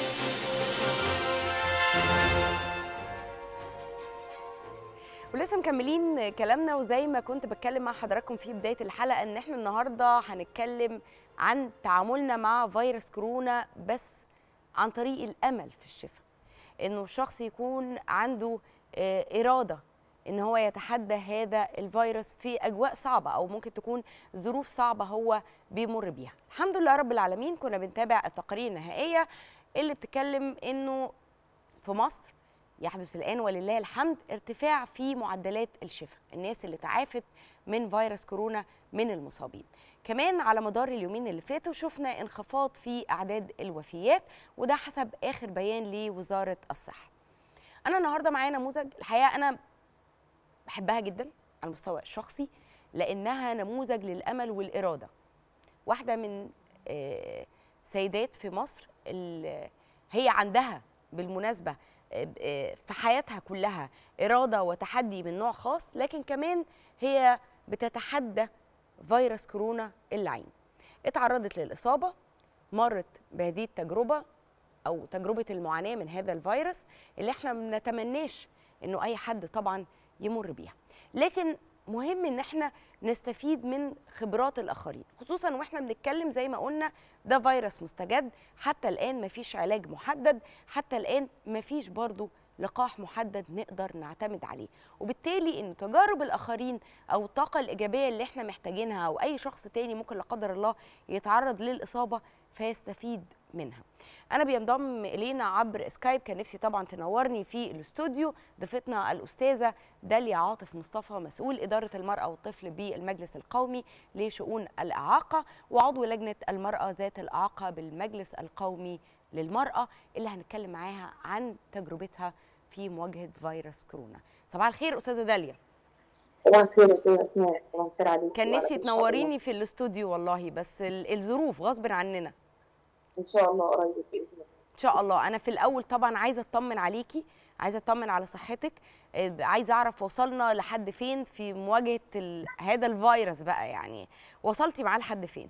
ولسه مكملين كلامنا وزي ما كنت بتكلم مع حضراتكم في بدايه الحلقه ان احنا النهارده هنتكلم عن تعاملنا مع فيروس كورونا بس عن طريق الامل في الشفاء انه الشخص يكون عنده آه، اراده ان هو يتحدى هذا الفيروس في اجواء صعبه او ممكن تكون ظروف صعبه هو بيمر بيها الحمد لله رب العالمين كنا بنتابع التقارير النهائيه اللي بتتكلم انه في مصر يحدث الان ولله الحمد ارتفاع في معدلات الشفاء الناس اللي تعافت من فيروس كورونا من المصابين كمان على مدار اليومين اللي فاتوا شفنا انخفاض في اعداد الوفيات وده حسب اخر بيان لوزاره الصحه انا النهارده معايا نموذج الحقيقه انا بحبها جدا على المستوى الشخصي لانها نموذج للامل والاراده واحده من آه، سيدات في مصر اللي هي عندها بالمناسبه آه، في حياتها كلها اراده وتحدي من نوع خاص لكن كمان هي بتتحدى فيروس كورونا اللعين اتعرضت للاصابه مرت بهذه التجربه او تجربه المعاناه من هذا الفيروس اللي احنا ما نتمناش انه اي حد طبعا يمر بيها لكن مهم ان احنا نستفيد من خبرات الاخرين خصوصا واحنا بنتكلم زي ما قلنا ده فيروس مستجد حتى الان مفيش علاج محدد حتى الان مفيش برضو لقاح محدد نقدر نعتمد عليه وبالتالي ان تجارب الاخرين او الطاقه الايجابيه اللي احنا محتاجينها او اي شخص تاني ممكن لا قدر الله يتعرض للاصابه فيستفيد منها انا بينضم الينا عبر سكايب كان نفسي طبعا تنورني في الاستوديو ضيفتنا الاستاذه داليا عاطف مصطفى مسؤول اداره المراه والطفل بالمجلس القومي لشؤون الاعاقه وعضو لجنه المراه ذات الاعاقه بالمجلس القومي للمراه اللي هنتكلم معاها عن تجربتها في مواجهه فيروس كورونا صباح الخير استاذه داليا صباح الخير استاذ اسماء صباح الخير عليك كان وعلى نفسي كل شعب تنوريني مصر. في الاستوديو والله بس ال- الظروف غصب عننا ان شاء الله قريب باذن الله ان شاء الله انا في الاول طبعا عايزه اطمن عليكي عايزه اطمن على صحتك آه، عايزه اعرف وصلنا لحد فين في مواجهه ال... هذا الفيروس بقى يعني وصلتي معاه لحد فين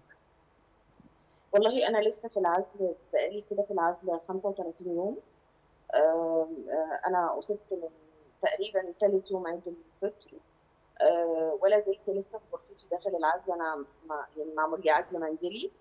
والله انا لسه في العزل بقالي كده في العزل 35 يوم آم، آه، انا اصبت من تقريبا ثالث يوم عيد الفطر آه، ولا زلت لسه في غرفتي داخل العزل انا مع يعني معمول لي عزل منزلي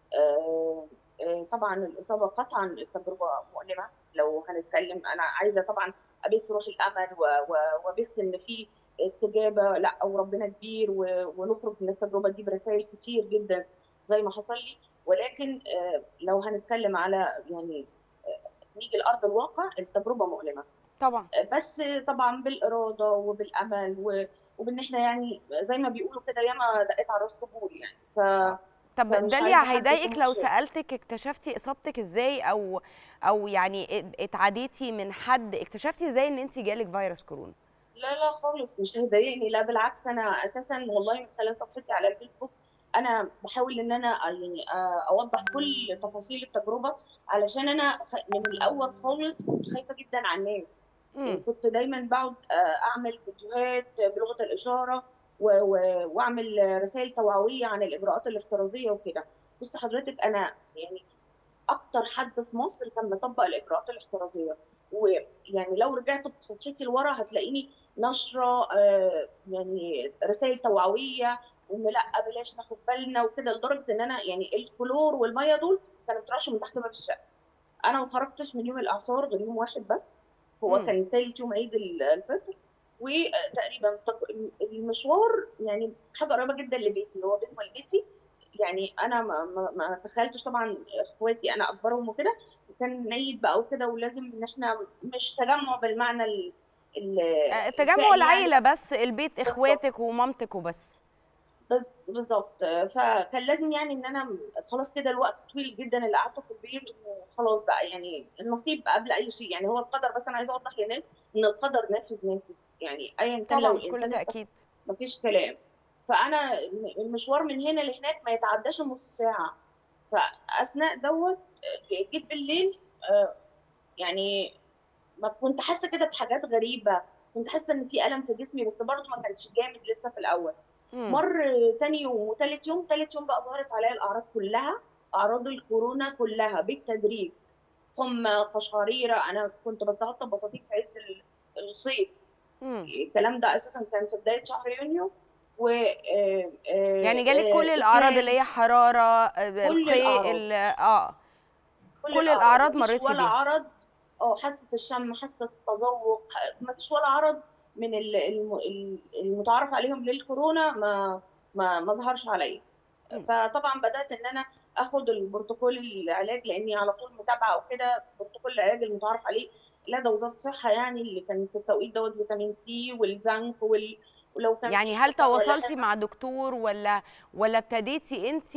آه، آه، طبعا الاصابه قطعا التجربه مؤلمه لو هنتكلم انا عايزه طبعا ابث روح الامل و- و- وابث ان في استجابه لا وربنا كبير و- ونخرج من التجربه نجيب رسائل كتير جدا زي ما حصل لي ولكن آه، لو هنتكلم على يعني آه، نيجي لارض الواقع التجربه مؤلمه طبعا آه، بس طبعا بالاراده وبالامل و- وبان احنا يعني زي ما بيقولوا كده ياما دقيت على راس طبول يعني ف طب فمش داليا عايزة حد هيضايقك يكون لو مبسوط. سالتك اكتشفتي اصابتك ازاي او او يعني ات- اتعديتي من حد اكتشفتي ازاي ان انت جالك فيروس كورونا لا لا خالص مش هيضايقني لا بالعكس انا اساسا والله من خلال صفحتي على الفيسبوك انا بحاول ان انا يعني آه، اوضح كل تفاصيل التجربه علشان انا خ- من الاول خالص كنت خايفه جدا على الناس يعني مم. كنت دايما بقعد آه، اعمل فيديوهات بلغه الاشاره و- و- واعمل رسائل توعويه عن الاجراءات الاحترازيه وكده بص حضرتك انا يعني اكتر حد في مصر كان مطبق الاجراءات الاحترازيه ويعني لو رجعت بصفحتي لورا هتلاقيني نشره آه، يعني رسائل توعويه وان لا بلاش ناخد بالنا وكده لدرجه ان انا يعني الكلور والميه دول كانوا بيترشوا من تحت باب الشقه انا ما خرجتش من يوم الاعصار غير يوم واحد بس هو مم. كان تالت يوم عيد ال- الفطر وتقريبا تق- المشوار يعني حاجه قريبه جدا لبيتي هو بيت والدتي يعني انا ما, ما, ما تخيلتش طبعا اخواتي انا اكبرهم وكده وكان عيد بقى وكده ولازم ان احنا مش تجمع بالمعنى ال ال- آه، تجمع الفعلي العيله يعني بس البيت اخواتك ومامتك وبس بس بالظبط فكان لازم يعني ان انا خلاص كده الوقت طويل جدا اللي قعدته في البيت وخلاص بقى يعني النصيب قبل اي شيء يعني هو القدر بس انا عايزه اوضح للناس ان القدر نافذ نافذ يعني ايا كان لو طبعا بكل الانسان تاكيد مفيش كلام فانا المشوار من هنا لهناك ما يتعداش النص ساعه فاثناء دوت آه، جيت بالليل آه، يعني ما كنت حاسه كده بحاجات غريبه كنت حاسه ان في الم في جسمي بس برضه ما كانش جامد لسه في الاول مم. مر تاني يوم وتالت يوم تالت يوم بقى ظهرت عليا الاعراض كلها اعراض الكورونا كلها بالتدريج حمى قشعريره انا كنت بستغطى ببطاطيق في عز ال- الصيف مم. الكلام ده اساسا كان في بدايه شهر يونيو و آه، آه، يعني جالك آه، كل الاعراض إسهال، اللي هي حراره آه، كل القيء الأعراض. ال- اه كل الأعراض مفيش مريتي ولا بيها. عرض اه حاسه الشم حاسه التذوق ما فيش ولا عرض من ال- الم- ال- المتعارف عليهم للكورونا ما ما ما ظهرش عليا مم. فطبعا بدات ان انا اخد البروتوكول العلاج لاني على طول متابعه وكده بروتوكول العلاج المتعارف عليه لدى وزاره الصحه يعني اللي كان في التوقيت دوت فيتامين سي والزنك وال ولو كان يعني في هل سكر ولا تواصلتي حاجة. مع دكتور ولا ولا ابتديتي انت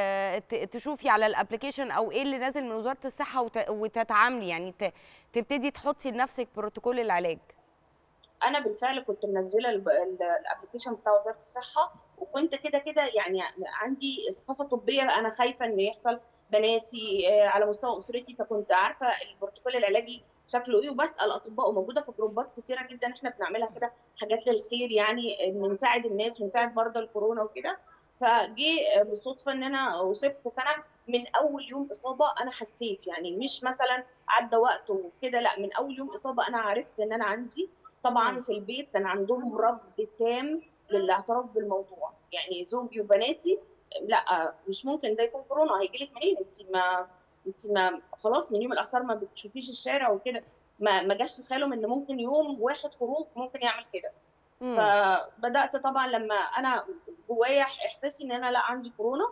تشوفي على الابلكيشن او ايه اللي نازل من وزاره الصحه وت- وتتعاملي يعني ت- تبتدي تحطي لنفسك بروتوكول العلاج انا بالفعل كنت منزله الب- ال- الابلكيشن بتاع وزاره الصحه وكنت كده كده يعني عندي ثقافه طبيه انا خايفه ان يحصل بناتي آه، على مستوى اسرتي فكنت عارفه البروتوكول العلاجي شكله ايه وبسال اطباء وموجوده في جروبات كتيره جدا احنا بنعملها كده حاجات للخير يعني بنساعد الناس ونساعد مرضى الكورونا وكده فجه بالصدفه ان انا اصبت فانا من اول يوم اصابه انا حسيت يعني مش مثلا عدى وقت وكده لا من اول يوم اصابه انا عرفت ان انا عندي طبعا في البيت كان عندهم رفض تام للاعتراف بالموضوع يعني زوجي وبناتي لا مش ممكن ده يكون كورونا هيجي لك منين انت ما انت ما خلاص من يوم الاعصار ما بتشوفيش الشارع وكده ما ما جاش في خيالهم ان ممكن يوم واحد خروج ممكن يعمل كده مم. فبدات طبعا لما انا جوايا احساسي ان انا لا عندي كورونا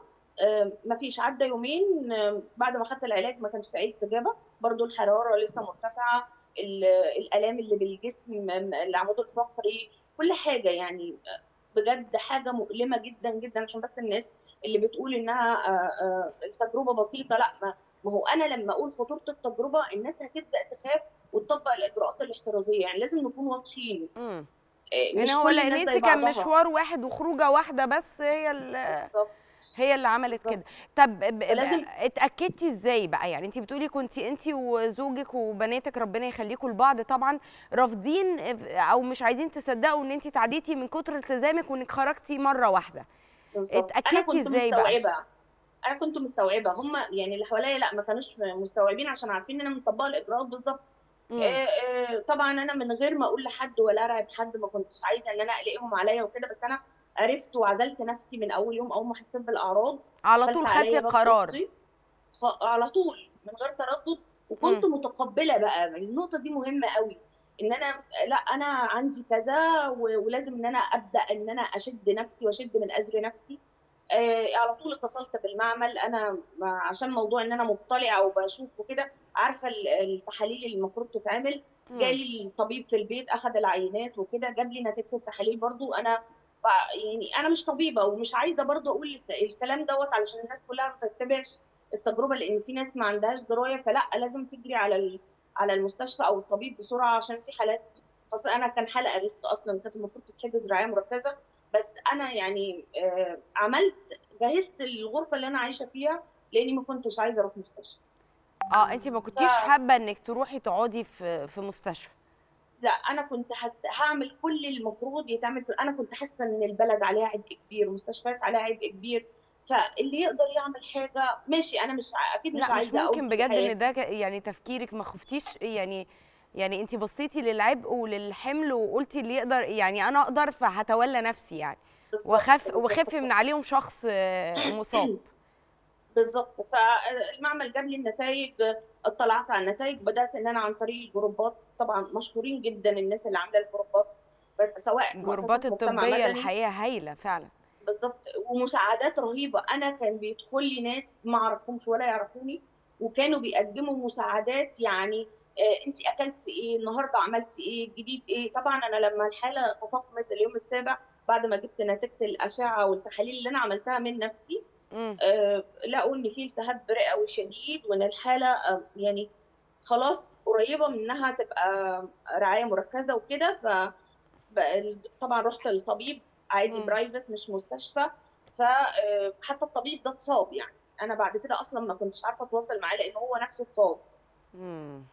ما فيش عدى يومين آه، بعد ما خدت العلاج ما كانش في اي استجابه برضو الحراره لسه مرتفعه ال- الالام اللي بالجسم م- العمود الفقري كل حاجه يعني بجد حاجه مؤلمه جدا جدا عشان بس الناس اللي بتقول انها آه، آه، التجربه بسيطه لا ما ما هو انا لما اقول خطوره التجربه الناس هتبدا تخاف وتطبق الاجراءات الاحترازيه يعني لازم نكون واضحين مم. آه، يعني مش هو كل لان الناس انت زي كان بعضها. مشوار واحد وخروجه واحده بس هي ال- بالظبط هي اللي عملت بالظبط. كده طب ب- ب- ولازم- اتاكدتي ازاي بقى يعني انت بتقولي كنت انت وزوجك وبناتك ربنا يخليكم لبعض طبعا رافضين او مش عايزين تصدقوا ان انت تعديتي من كتر التزامك وانك خرجتي مره واحده بالظبط. اتأكدتي انا كنت إزاي بقى؟ مستوعبه انا كنت مستوعبه هم يعني اللي حواليا لا ما كانوش مستوعبين عشان عارفين ان انا مطبقه الاجراءات بالظبط مم. آه، آه، طبعا انا من غير ما اقول لحد ولا ارعب حد ما كنتش عايزه ان انا اقلقهم عليا وكده بس انا عرفت وعزلت نفسي من اول يوم اول ما حسيت بالاعراض على دخلت طول عليا خدتي بقى قرار أختي. خ- على طول من غير تردد وكنت متقبله بقى النقطه دي مهمه قوي ان انا لا انا عندي كذا و- ولازم ان انا ابدا ان انا اشد نفسي واشد من ازر نفسي آه على طول اتصلت بالمعمل انا ما- عشان موضوع ان انا مطلعه وبشوف وكده عارفه ال- التحاليل اللي المفروض تتعمل مم. جالي الطبيب في البيت اخذ العينات وكده جاب لي نتيجه التحاليل برضو انا ب- يعني انا مش طبيبه ومش عايزه برضو اقول الس- الكلام دوت علشان الناس كلها ما تتبعش التجربه لان في ناس ما عندهاش درايه فلا لازم تجري على ال- على المستشفى او الطبيب بسرعه عشان في حالات خاصه انا كان حاله ارست اصلا كانت المفروض تتحجز رعايه مركزه بس انا يعني آه، عملت جهزت الغرفه اللي انا عايشه فيها لاني ما كنتش عايزه اروح مستشفى اه انت ما كنتيش ف- حابه انك تروحي تقعدي في في مستشفى لا انا كنت هت... هعمل كل المفروض يتعمل في... انا كنت حاسه ان البلد عليها عبء كبير مستشفيات عليها عبء كبير فاللي يقدر يعمل حاجه ماشي انا مش ع- اكيد مش لا مش عايزه ممكن أوجه بجد ان حياتي. ده ك- يعني تفكيرك ما خفتيش يعني يعني انت بصيتي للعبء وللحمل وقلتي اللي يقدر يعني انا اقدر فهتولى نفسي يعني بالظبط، وخف بالظبط. وخف من عليهم شخص آه، مصاب بالظبط فالمعمل جاب لي النتائج اطلعت على النتائج بدات ان انا عن طريق الجروبات طبعا مشهورين جدا الناس اللي عامله الجروبات سواء الجروبات مؤسسات مجتمع الطبيه مدني، الحقيقه هايله فعلا بالظبط ومساعدات رهيبه انا كان بيدخل لي ناس ما اعرفهمش ولا يعرفوني وكانوا بيقدموا مساعدات يعني آه انت اكلتي ايه النهارده عملتي ايه جديد ايه طبعا انا لما الحاله تفاقمت اليوم السابع بعد ما جبت نتيجه الاشعه والتحاليل اللي انا عملتها من نفسي مم. آه لقوا ان في التهاب رئوي شديد وان الحاله آه يعني خلاص قريبه من انها تبقى رعايه مركزه وكده ف بقى- طبعا رحت للطبيب عادي مم. برايفت مش مستشفى فحتى الطبيب ده اتصاب يعني انا بعد كده اصلا ما كنتش عارفه اتواصل معاه لان هو نفسه اتصاب مم.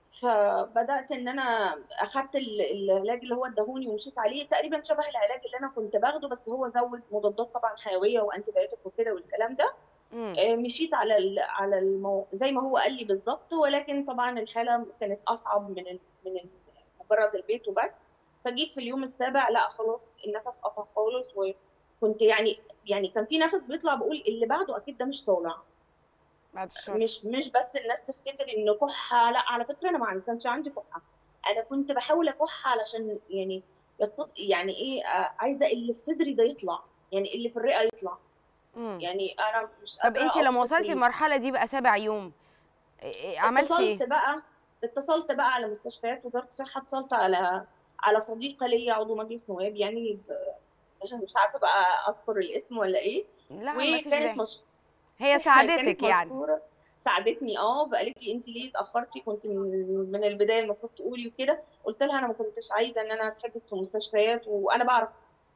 فبدات ان انا اخدت ال- العلاج اللي هو اداهوني ومشيت عليه تقريبا شبه العلاج اللي انا كنت باخده بس هو زود مضادات طبعا حيويه وانتي بايوتيك وكده والكلام ده مم. آه، مشيت على ال على المو... زي ما هو قال لي بالظبط ولكن طبعا الحاله كانت اصعب من ال... من ال... مجرد البيت وبس فجيت في اليوم السابع لا خلاص النفس قطع خالص وكنت يعني يعني كان في نفس بيطلع بقول اللي بعده اكيد ده مش طالع بعد الشر مش مش بس الناس تفتكر ان كحه لا على فكره انا ما كانش عندي كحه انا كنت بحاول اكح علشان يعني يطط... يعني ايه آه، عايزه اللي في صدري ده يطلع يعني اللي في الرئه يطلع مم. يعني انا مش طب قادرة انت لما أوصف وصلتي ليه. المرحله دي بقى سابع يوم إيه- إيه، عملتي اتصلت ايه بقى اتصلت بقى على مستشفيات وزاره الصحه اتصلت على على صديقه ليا عضو مجلس نواب يعني ب- مش عارفه بقى اذكر الاسم ولا ايه لا ما فيش وكانت داعي مش... هي كانت ساعدتك يعني مشهورة ساعدتني اه فقالت لي انت ليه اتاخرتي كنت من, من البدايه المفروض تقولي وكده قلت لها انا ما كنتش عايزه ان انا اتحبس في مستشفيات وانا بعرف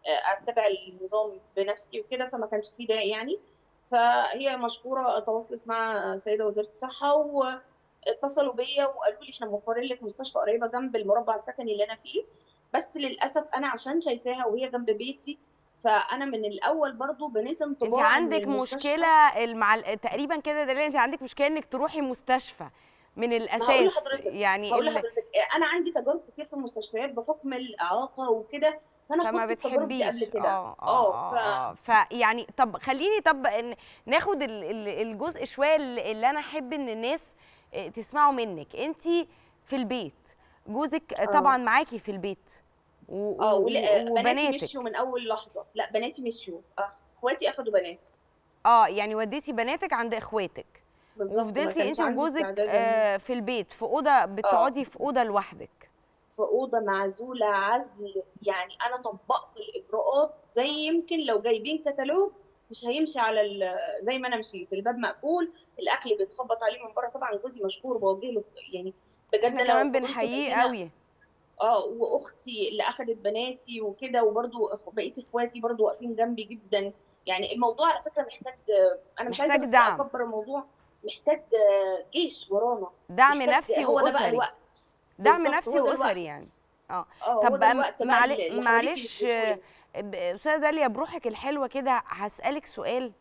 آه، اتبع النظام بنفسي وكده فما كانش فيه داعي يعني فهي مشكوره تواصلت مع سيده وزيره الصحه واتصلوا بيا وقالوا لي احنا موفرين لك مستشفى قريبه جنب المربع السكني اللي انا فيه بس للاسف انا عشان شايفاها وهي جنب بيتي فانا من الاول برضو بنيت انت انطباع إن عندك المستشفى- مشكله المع... تقريبا كده دليل انت عندك مشكله انك تروحي مستشفى من ما هقول الاساس لحضرتك يعني هقول ال- لحضرتك انا عندي تجارب كتير في المستشفيات بحكم الاعاقه وكده فانا فما خدت التجارب دي بتحبيش قبل كده اه اه اه ف- اه فيعني طب خليني طب ن- ناخد ال- ال- الجزء شويه اللي اللي انا احب ان الناس آه، تسمعوا منك انت في البيت جوزك آه، آه. طبعا معاكي في البيت و- اه و- ولا- بناتي وبناتك مشيوا من اول لحظه لا بناتي مشيوا أخ- اخواتي اخدوا بناتي اه يعني وديتي بناتك عند اخواتك بالظبط ما وفضلتي كانش انت عندي وجوزك استعداد إن- آه في البيت في اوضه بتقعدي في اوضه لوحدك في اوضه معزوله عزل يعني انا طبقت الاجراءات زي يمكن لو جايبين كتالوج مش هيمشي على ال- زي ما انا مشيت الباب مقفول الاكل بيتخبط عليه من بره طبعا جوزي مشكور بوجه له يعني بجد احنا لو كمان فضلت بنحييه بإيدينا- قوي اه واختي اللي اخذت بناتي وكده وبرضو أخ- بقيه اخواتي برضو واقفين جنبي جدا يعني الموضوع على فكره محتاج انا مش عايزه محتاج بس دعم. اكبر الموضوع محتاج جيش ورانا دعم محتاج- نفسي هو ده بقى واسري الوقت دعم بالظبط، نفسي هو ده واسري الوقت. يعني اه اه هو طب ده الوقت بقى معل- اللي حواليكي معلش يشوفوني. ب- استاذه داليا بروحك الحلوه كده هسالك سؤال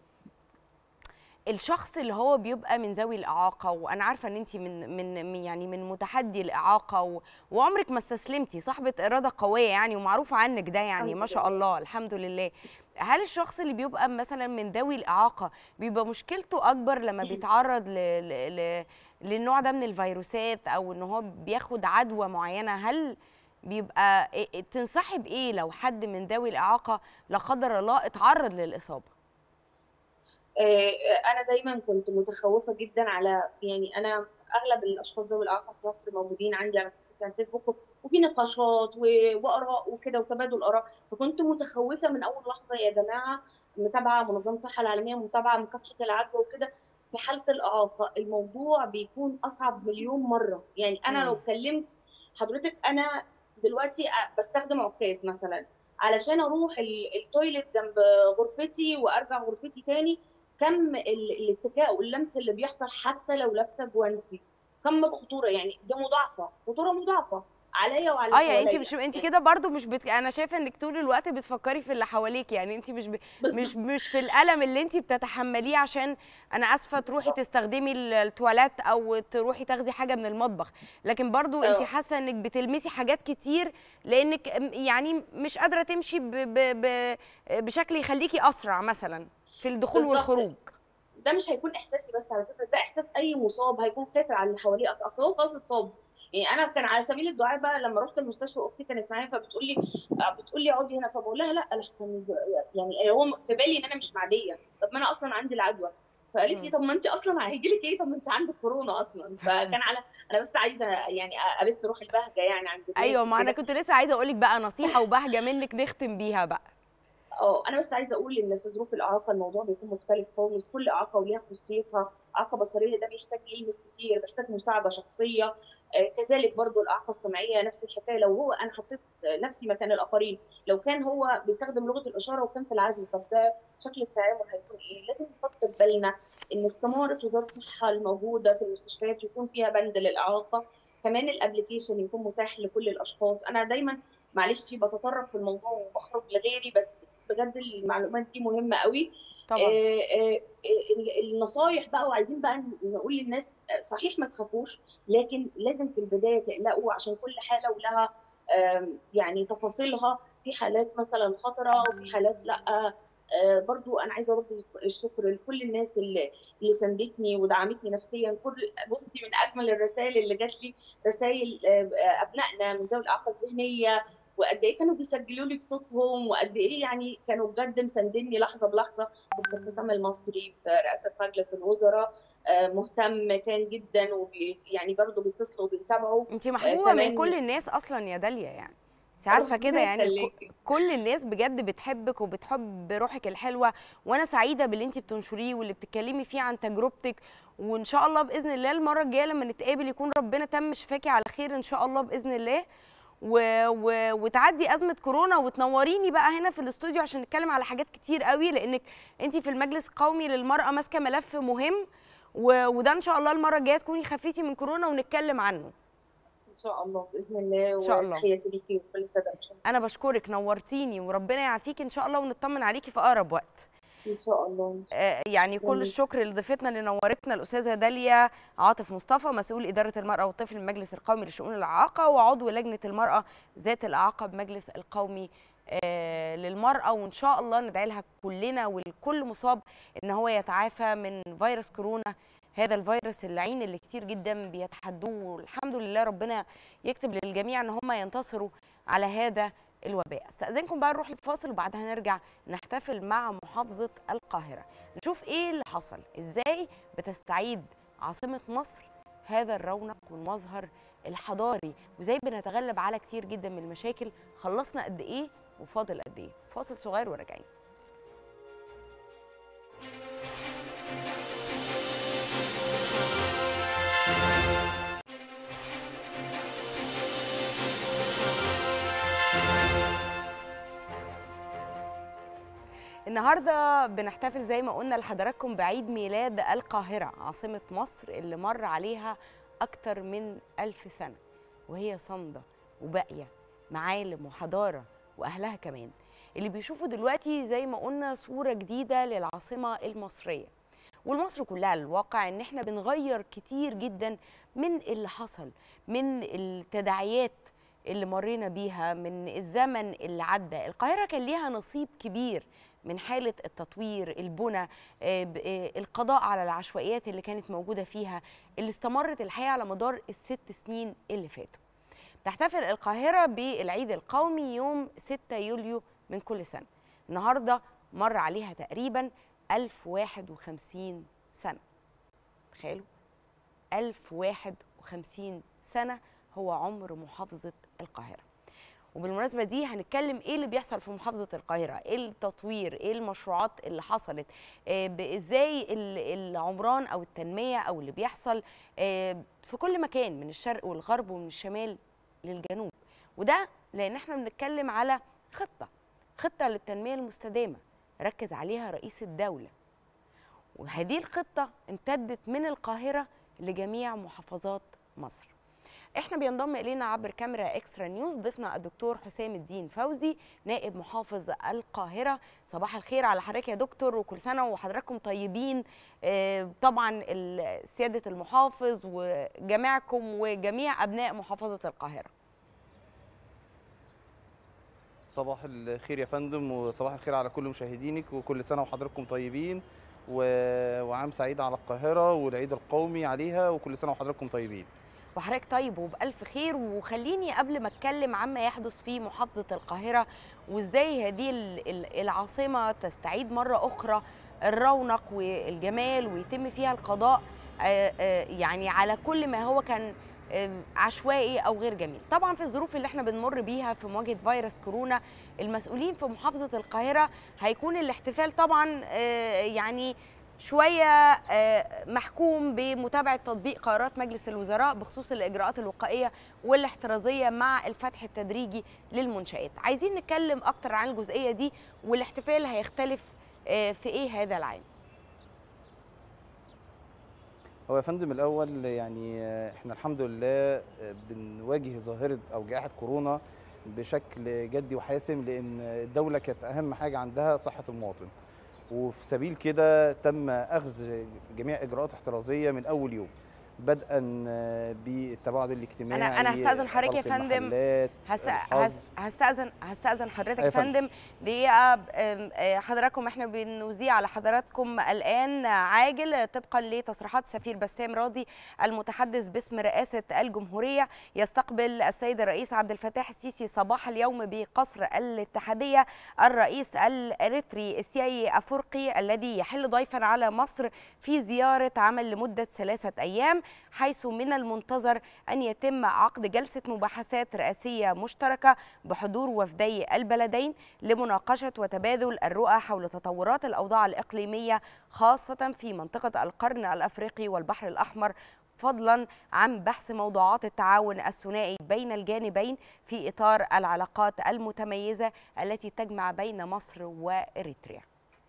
الشخص اللي هو بيبقى من ذوي الاعاقه وانا عارفه ان انت من من من- يعني من متحدي الاعاقه و... وعمرك ما استسلمتي صاحبه اراده قويه يعني ومعروف عنك ده يعني الحمد ما شاء لله. الله الحمد لله هل الشخص اللي بيبقى مثلا من ذوي الاعاقه بيبقى مشكلته اكبر لما بيتعرض ل... ل... ل... للنوع ده من الفيروسات او ان هو بياخد عدوى معينه هل بيبقى إيه- إيه- تنصحي بايه لو حد من ذوي الاعاقه لا قدر الله اتعرض للاصابه آه، انا دايما كنت متخوفه جدا على يعني انا اغلب الاشخاص ذوي الاعاقه في مصر موجودين عندي على صفحتي على الفيسبوك وفي نقاشات و- واراء وكده وتبادل اراء فكنت متخوفه من اول لحظه يا جماعه متابعه منظمه الصحه العالميه متابعه مكافحه العدوى وكده في حاله الاعاقه الموضوع بيكون اصعب مليون مره يعني انا مم. لو اتكلمت حضرتك انا دلوقتي بستخدم عكاز مثلا علشان اروح ال- التويليت جنب غرفتي وارجع غرفتي تاني كم ال- الاتكاء واللمس اللي بيحصل حتى لو لابسه جوانتي كم الخطوره يعني دي مضاعفه خطوره مضاعفه عليا وعلى اه يعني انت حواليا. مش انت كده برضو مش بت... انا شايفه انك طول الوقت بتفكري في اللي حواليك يعني انت مش ب... بس مش مش في الالم اللي انت بتتحمليه عشان انا اسفه تروحي تستخدمي ال- التواليت او تروحي تاخدي حاجه من المطبخ لكن برضو انت اه. حاسه انك بتلمسي حاجات كتير لانك م- يعني مش قادره تمشي ب... ب... ب... بشكل يخليكي اسرع مثلا في الدخول بالظبط. والخروج ده مش هيكون احساسي بس على فكره ده احساس اي مصاب هيكون خايف على اللي حواليه اصل هو خلاص اتصاب يعني انا كان على سبيل الدعاء بقى لما رحت المستشفى اختي كانت معايا فبتقول لي بتقول لي اقعدي هنا فبقول لها لا لحسن يعني هو في بالي ان انا مش معديه طب ما انا اصلا عندي العدوى فقالت لي مم. طب ما انت اصلا هيجي لك ايه طب ما انت عندك كورونا اصلا فكان على انا بس عايزه يعني ابث روح البهجه يعني عند الناس ايوه ما انا وكده. كنت لسه عايزه اقول لك بقى نصيحه وبهجه منك نختم بيها بقى اه انا بس عايزه اقول ان في ظروف الاعاقه الموضوع بيكون مختلف خالص كل اعاقه وليها خصوصيتها اعاقه بصريه ده بيحتاج يلمس كتير بيحتاج مساعده شخصيه آه، كذلك برضو الاعاقه السمعيه نفس الحكايه لو هو انا حطيت نفسي مكان الاخرين لو كان هو بيستخدم لغه الاشاره وكان في العزل طب ده شكل التعامل هيكون ايه لازم نحط في بالنا ان استماره وزاره الصحه الموجوده في المستشفيات يكون فيها بند للاعاقه كمان الابلكيشن يكون متاح لكل الاشخاص انا دايما معلش بتطرق في الموضوع وبخرج لغيري بس بجد المعلومات دي مهمه قوي طبعا آه، آه، ال- النصايح بقى وعايزين بقى نقول للناس آه، صحيح ما تخافوش لكن لازم في البدايه تقلقوا عشان كل حاله ولها آم، يعني تفاصيلها في حالات مثلا خطره وفي حالات لا آه، برضو انا عايزه ارد الشكر لكل الناس اللي اللي ساندتني ودعمتني نفسيا كل بصي من اجمل الرسائل اللي جات لي رسائل آه، ابنائنا من ذوي الاعاقه الذهنيه وقد ايه كانوا بيسجلوا لي بصوتهم وقد ايه يعني كانوا بجد مساندني لحظه بلحظه دكتور حسام المصري في رئاسه مجلس الوزراء آه، مهتم كان جدا وبي يعني برضه بيتصلوا وبيتابعوا انت محبوبه من كمان- كل الناس اصلا يا داليا يعني انت عارفه كده ربنا يعني ك- يخليكي. كل الناس بجد بتحبك وبتحب روحك الحلوه وانا سعيده باللي انت بتنشريه واللي بتتكلمي فيه عن تجربتك وان شاء الله باذن الله المره الجايه لما نتقابل يكون ربنا تم شفاكي على خير ان شاء الله باذن الله و... و... وتعدي ازمه كورونا وتنوريني بقى هنا في الاستوديو عشان نتكلم على حاجات كتير قوي لانك انت في المجلس القومي للمراه ماسكه ملف مهم و... وده ان شاء الله المره الجايه تكوني خفيتي من كورونا ونتكلم عنه ان شاء الله باذن الله إن شاء الله. وتحياتي ليكي وكل الساده ان شاء الله انا بشكرك نورتيني وربنا يعافيك ان شاء الله ونطمن عليكي في اقرب وقت ان شاء الله آه، يعني كل جميل. الشكر لضيفتنا اللي نورتنا الاستاذه داليا عاطف مصطفى مسؤول اداره المراه والطفل المجلس القومي لشؤون الاعاقه وعضو لجنه المراه ذات الاعاقه بمجلس القومي آه، للمراه وان شاء الله ندعي لها كلنا والكل مصاب ان هو يتعافى من فيروس كورونا هذا الفيروس اللعين اللي كتير جدا بيتحدوه والحمد لله ربنا يكتب للجميع ان هم ينتصروا على هذا الوباء استاذنكم بقى نروح للفاصل وبعدها نرجع نحتفل مع محافظه القاهره نشوف ايه اللي حصل ازاي بتستعيد عاصمه مصر هذا الرونق والمظهر الحضاري وازاي بنتغلب على كتير جدا من المشاكل خلصنا قد ايه وفاضل قد ايه فاصل صغير وراجعين النهارده بنحتفل زي ما قلنا لحضراتكم بعيد ميلاد القاهرة عاصمة مصر اللي مر عليها أكتر من ألف سنة وهي صامدة وباقية معالم وحضارة وأهلها كمان اللي بيشوفوا دلوقتي زي ما قلنا صورة جديدة للعاصمة المصرية والمصر كلها الواقع ان احنا بنغير كتير جدا من اللي حصل من التداعيات اللي مرينا بيها من الزمن اللي عدى القاهرة كان ليها نصيب كبير من حالة التطوير البنى آه، ب- آه، القضاء على العشوائيات اللي كانت موجودة فيها اللي استمرت الحقيقة على مدار الست سنين اللي فاتوا تحتفل القاهرة بالعيد القومي يوم 6 يوليو من كل سنة النهاردة مر عليها تقريبا 1051 سنة تخيلوا 1051 سنة هو عمر محافظة القاهرة وبالمناسبة دي هنتكلم ايه اللي بيحصل في محافظة القاهرة ايه التطوير ايه المشروعات اللي حصلت آه، ب- ازاي ال- العمران او التنمية او اللي بيحصل آه، في كل مكان من الشرق والغرب ومن الشمال للجنوب وده لان احنا بنتكلم على خطة خطة للتنمية المستدامة ركز عليها رئيس الدولة وهذه الخطة امتدت من القاهرة لجميع محافظات مصر احنا بينضم الينا عبر كاميرا اكسترا نيوز ضيفنا الدكتور حسام الدين فوزي نائب محافظ القاهره صباح الخير على حضرتك يا دكتور وكل سنه وحضراتكم طيبين آه، طبعا ال- سياده المحافظ وجميعكم وجميع ابناء محافظه القاهره صباح الخير يا فندم وصباح الخير على كل مشاهدينك وكل سنة وحضراتكم طيبين و... وعام سعيد على القاهرة والعيد القومي عليها وكل سنة وحضراتكم طيبين وحضرتك طيب وبألف خير وخليني قبل ما اتكلم عما يحدث في محافظة القاهرة وازاي هذه ال- ال- العاصمة تستعيد مرة أخرى الرونق والجمال ويتم فيها القضاء آه، آه، يعني على كل ما هو كان آه، عشوائي أو غير جميل طبعا في الظروف اللي احنا بنمر بيها في مواجهة فيروس كورونا المسؤولين في محافظة القاهرة هيكون الاحتفال طبعا آه، يعني شويه آه، محكوم بمتابعه تطبيق قرارات مجلس الوزراء بخصوص الاجراءات الوقائيه والاحترازيه مع الفتح التدريجي للمنشات عايزين نتكلم اكتر عن الجزئيه دي والاحتفال هيختلف آه، في ايه هذا العام هو يا فندم الأول يعني آه، احنا الحمد لله آه، بنواجه ظاهرة أو جائحة كورونا بشكل جدي وحاسم لأن الدولة كانت أهم حاجة عندها صحة المواطن وفي سبيل كده تم أخذ جميع إجراءات احترازية من أول يوم بدءا آه، بالتباعد الاجتماعي انا انا هستاذن حضرتك يا غلق فندم المحلات، هس... الحظر. هس... هستأذن هستأذن حضرتك أيوة يا يا فندم. فندم دقيقة آم، آه، حضراتكم احنا بنذيع على حضراتكم الآن عاجل طبقا لتصريحات السفير بسام راضي المتحدث باسم رئاسة الجمهورية يستقبل السيد الرئيس عبد الفتاح السيسي صباح اليوم بقصر الاتحادية الرئيس الإريتري السياي أفرقي الذي يحل ضيفا على مصر في زيارة عمل لمدة ثلاثة أيام حيث من المنتظر أن يتم عقد جلسة مباحثات رئاسية مشتركة بحضور وفدي البلدين لمناقشة وتبادل الرؤى حول تطورات الأوضاع الإقليمية خاصة في منطقة القرن الأفريقي والبحر الأحمر فضلا عن بحث موضوعات التعاون الثنائي بين الجانبين في إطار العلاقات المتميزة التي تجمع بين مصر وإريتريا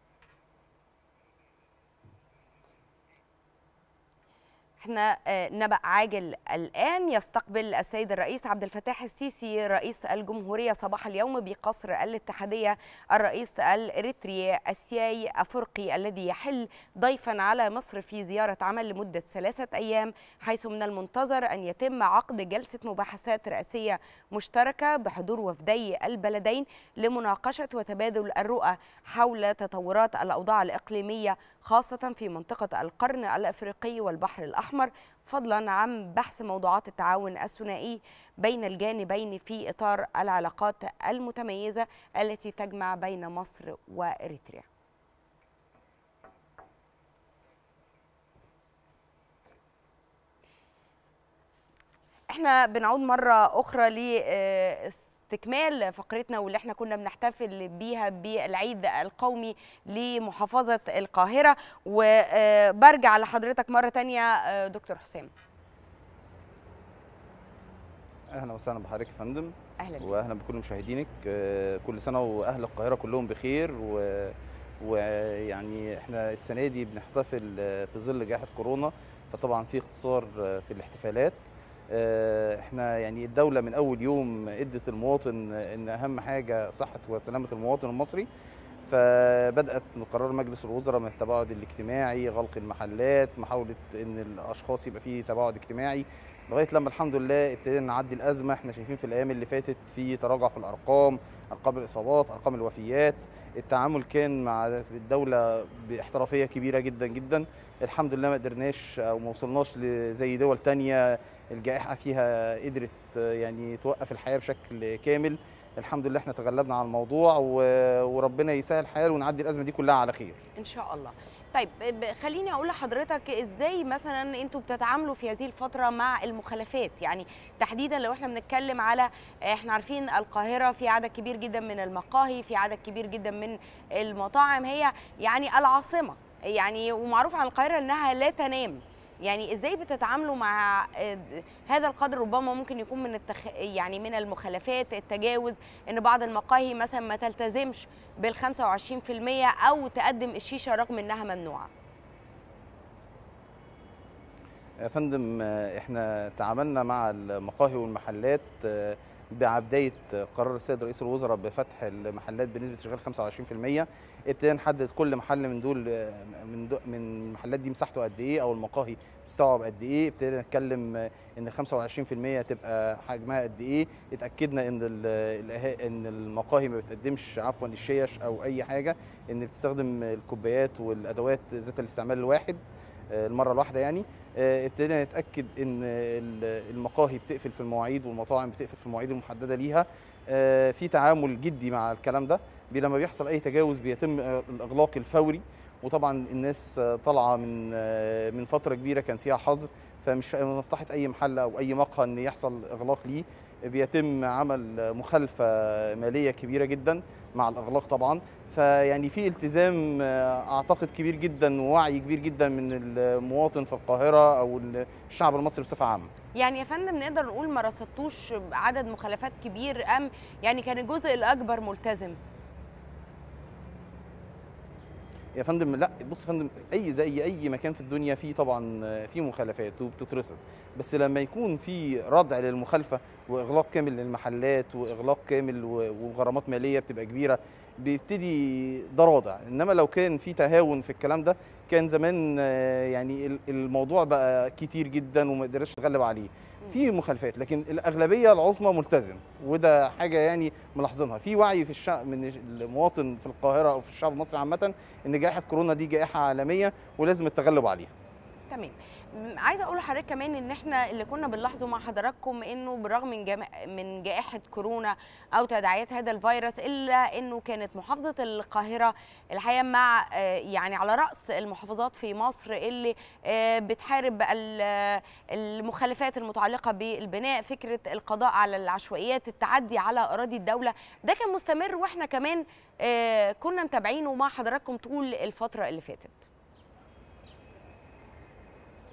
احنا نبأ عاجل الآن يستقبل السيد الرئيس عبد الفتاح السيسي رئيس الجمهورية صباح اليوم بقصر الاتحادية الرئيس الإريتري السياي أفرقي الذي يحل ضيفا على مصر في زيارة عمل لمدة ثلاثة أيام حيث من المنتظر أن يتم عقد جلسة مباحثات رئاسية مشتركة بحضور وفدي البلدين لمناقشة وتبادل الرؤى حول تطورات الأوضاع الإقليمية خاصة في منطقة القرن الأفريقي والبحر الأحمر فضلا عن بحث موضوعات التعاون الثنائي بين الجانبين في إطار العلاقات المتميزة التي تجمع بين مصر وإريتريا احنا بنعود مرة أخرى ل استكمال فقرتنا واللي احنا كنا بنحتفل بيها بالعيد القومي لمحافظة القاهرة وبرجع لحضرتك مرة تانية دكتور حسام اهلا وسهلا بحضرتك يا فندم اهلا بك. واهلا بكل مشاهدينك كل سنه واهل القاهره كلهم بخير و... ويعني احنا السنه دي بنحتفل في ظل جائحه كورونا فطبعا في اختصار في الاحتفالات احنا يعني الدولة من أول يوم ادت المواطن إن أهم حاجة صحة وسلامة المواطن المصري فبدأت من قرار مجلس الوزراء من التباعد الاجتماعي غلق المحلات محاولة إن الأشخاص يبقى فيه تباعد اجتماعي لغاية لما الحمد لله ابتدينا نعدي الأزمة احنا شايفين في الأيام اللي فاتت في تراجع في الأرقام أرقام الإصابات أرقام الوفيات التعامل كان مع الدولة باحترافية كبيرة جدا جدا الحمد لله ما قدرناش أو ما وصلناش زي دول تانية الجائحة فيها قدرت يعني توقف الحياة بشكل كامل الحمد لله احنا تغلبنا على الموضوع وربنا يسهل الحال ونعدي الأزمة دي كلها على خير إن شاء الله طيب خليني اقول لحضرتك ازاي مثلا انتوا بتتعاملوا في هذه الفتره مع المخالفات يعني تحديدا لو احنا بنتكلم على احنا عارفين القاهره في عدد كبير جدا من المقاهي في عدد كبير جدا من المطاعم هي يعني العاصمه يعني ومعروف عن القاهره انها لا تنام يعني ازاي بتتعاملوا مع هذا القدر ربما ممكن يكون من التخ... يعني من المخالفات التجاوز ان بعض المقاهي مثلا ما تلتزمش بال 25% او تقدم الشيشه رغم انها ممنوعه يا فندم احنا تعاملنا مع المقاهي والمحلات مع بدايه قرار السيد رئيس الوزراء بفتح المحلات بنسبه شغال 25% ابتدينا نحدد كل محل من دول من دو من المحلات دي مساحته قد ايه او المقاهي بتستوعب قد ايه ابتدينا نتكلم ان ال 25% تبقى حجمها قد ايه اتاكدنا ان ان المقاهي ما بتقدمش عفوا الشيش او اي حاجه ان بتستخدم الكوبايات والادوات ذات الاستعمال الواحد المره الواحده يعني ابتدينا نتاكد ان المقاهي بتقفل في المواعيد والمطاعم بتقفل في المواعيد المحدده ليها في تعامل جدي مع الكلام ده لما بيحصل اي تجاوز بيتم الاغلاق الفوري وطبعا الناس طالعه من من فتره كبيره كان فيها حظر فمش من مصلحه اي محل او اي مقهى ان يحصل اغلاق ليه بيتم عمل مخالفه ماليه كبيره جدا مع الاغلاق طبعا فيعني في التزام اعتقد كبير جدا ووعي كبير جدا من المواطن في القاهره او الشعب المصري بصفه عامه يعني يا فندم نقدر نقول ما رصدتوش عدد مخالفات كبير ام يعني كان الجزء الاكبر ملتزم يا فندم لا بص يا فندم اي زي اي مكان في الدنيا فيه طبعا في مخالفات وبتترصد بس لما يكون في ردع للمخالفه واغلاق كامل للمحلات واغلاق كامل وغرامات ماليه بتبقى كبيره بيبتدي ده رادع انما لو كان في تهاون في الكلام ده كان زمان يعني الموضوع بقى كتير جدا وما قدرش نتغلب عليه في مخالفات لكن الاغلبيه العظمى ملتزم وده حاجه يعني ملاحظينها في وعي في الشعب من المواطن في القاهره او في الشعب المصري عامه ان جائحه كورونا دي جائحه عالميه ولازم التغلب عليها تمام عايزه اقول لحضرتك كمان ان احنا اللي كنا بنلاحظه مع حضراتكم انه بالرغم من جم... من جائحه كورونا او تداعيات هذا الفيروس الا انه كانت محافظه القاهره الحقيقه مع يعني على راس المحافظات في مصر اللي بتحارب المخالفات المتعلقه بالبناء فكره القضاء على العشوائيات التعدي على اراضي الدوله ده كان مستمر واحنا كمان كنا متابعينه مع حضراتكم طول الفتره اللي فاتت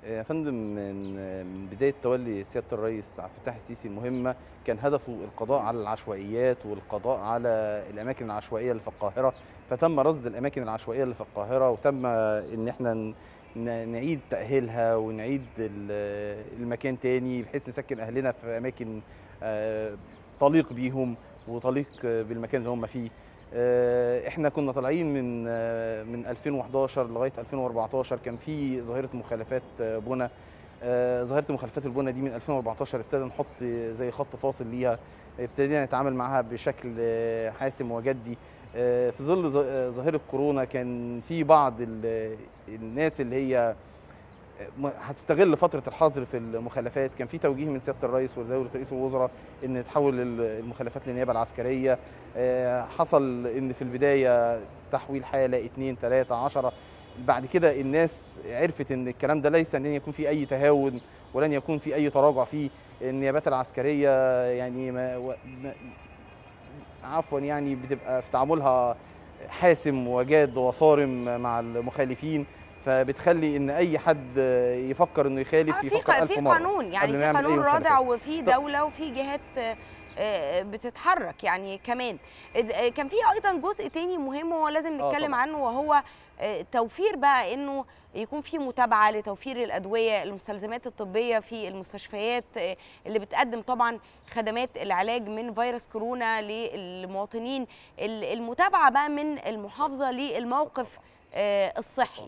يا فندم من من بدايه تولي سياده الرئيس عبد الفتاح السيسي المهمه كان هدفه القضاء على العشوائيات والقضاء على الاماكن العشوائيه اللي في القاهره فتم رصد الاماكن العشوائيه اللي في القاهره وتم ان احنا ن- ن- نعيد تاهيلها ونعيد ال- المكان تاني بحيث نسكن اهلنا في اماكن آه، تليق بيهم وتليق بالمكان اللي هم فيه آه، احنا كنا طالعين من آه، من 2011 لغايه 2014 كان في ظاهره مخالفات آه، بنى آه، ظاهره مخالفات البنى دي من 2014 ابتدى نحط زي خط فاصل ليها ابتدينا نتعامل معاها بشكل آه، حاسم وجدي آه، في ظل ظ- آه، ظاهره كورونا كان في بعض ال- الناس اللي هي م- هتستغل فتره الحظر في المخالفات كان في توجيه من سياده الرئيس ودوله رئيس الوزراء ان تحول ال- المخالفات للنيابه العسكريه آه، حصل ان في البدايه تحويل حاله اثنين ثلاثه عشرة بعد كده الناس عرفت ان الكلام ده ليس ان يكون في اي تهاون ولن يكون في اي تراجع فيه النيابات العسكريه يعني ما و- ما- عفوا يعني بتبقى في تعاملها حاسم وجاد وصارم مع المخالفين فبتخلي ان اي حد يفكر انه يخالف آه، في يفكر ق- ألف في مرة قانون يعني قبل ما في يعمل أي قانون رادع مخالفات. وفي دوله وفي جهات آه، آه، بتتحرك يعني كمان اد- آه، كان في ايضا جزء تاني مهم هو لازم آه، نتكلم طبعاً. عنه وهو آه، توفير بقى انه يكون في متابعه لتوفير الادويه المستلزمات الطبيه في المستشفيات آه، اللي بتقدم طبعا خدمات العلاج من فيروس كورونا للمواطنين ال- المتابعه بقى من المحافظه للموقف آه، الصحي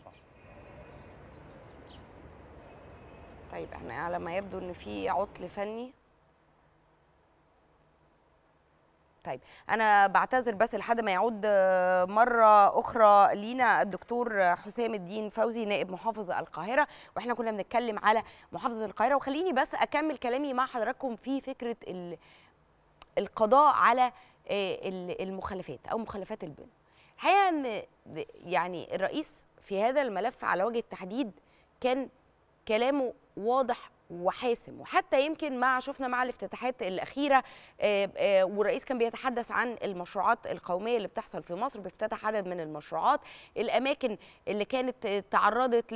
طيب احنا على ما يبدو ان في عطل فني طيب انا بعتذر بس لحد ما يعود آه، مره اخرى لينا الدكتور حسام الدين فوزي نائب محافظ القاهره واحنا كنا بنتكلم على محافظه القاهره وخليني بس اكمل كلامي مع حضراتكم في فكره ال- القضاء على آه، ال- المخالفات او مخالفات البنى الحقيقه ان يعني الرئيس في هذا الملف على وجه التحديد كان كلامه واضح وحاسم وحتى يمكن مع شفنا مع الافتتاحات الاخيره آه، آه، والرئيس كان بيتحدث عن المشروعات القوميه اللي بتحصل في مصر بيفتتح عدد من المشروعات الاماكن اللي كانت آه، تعرضت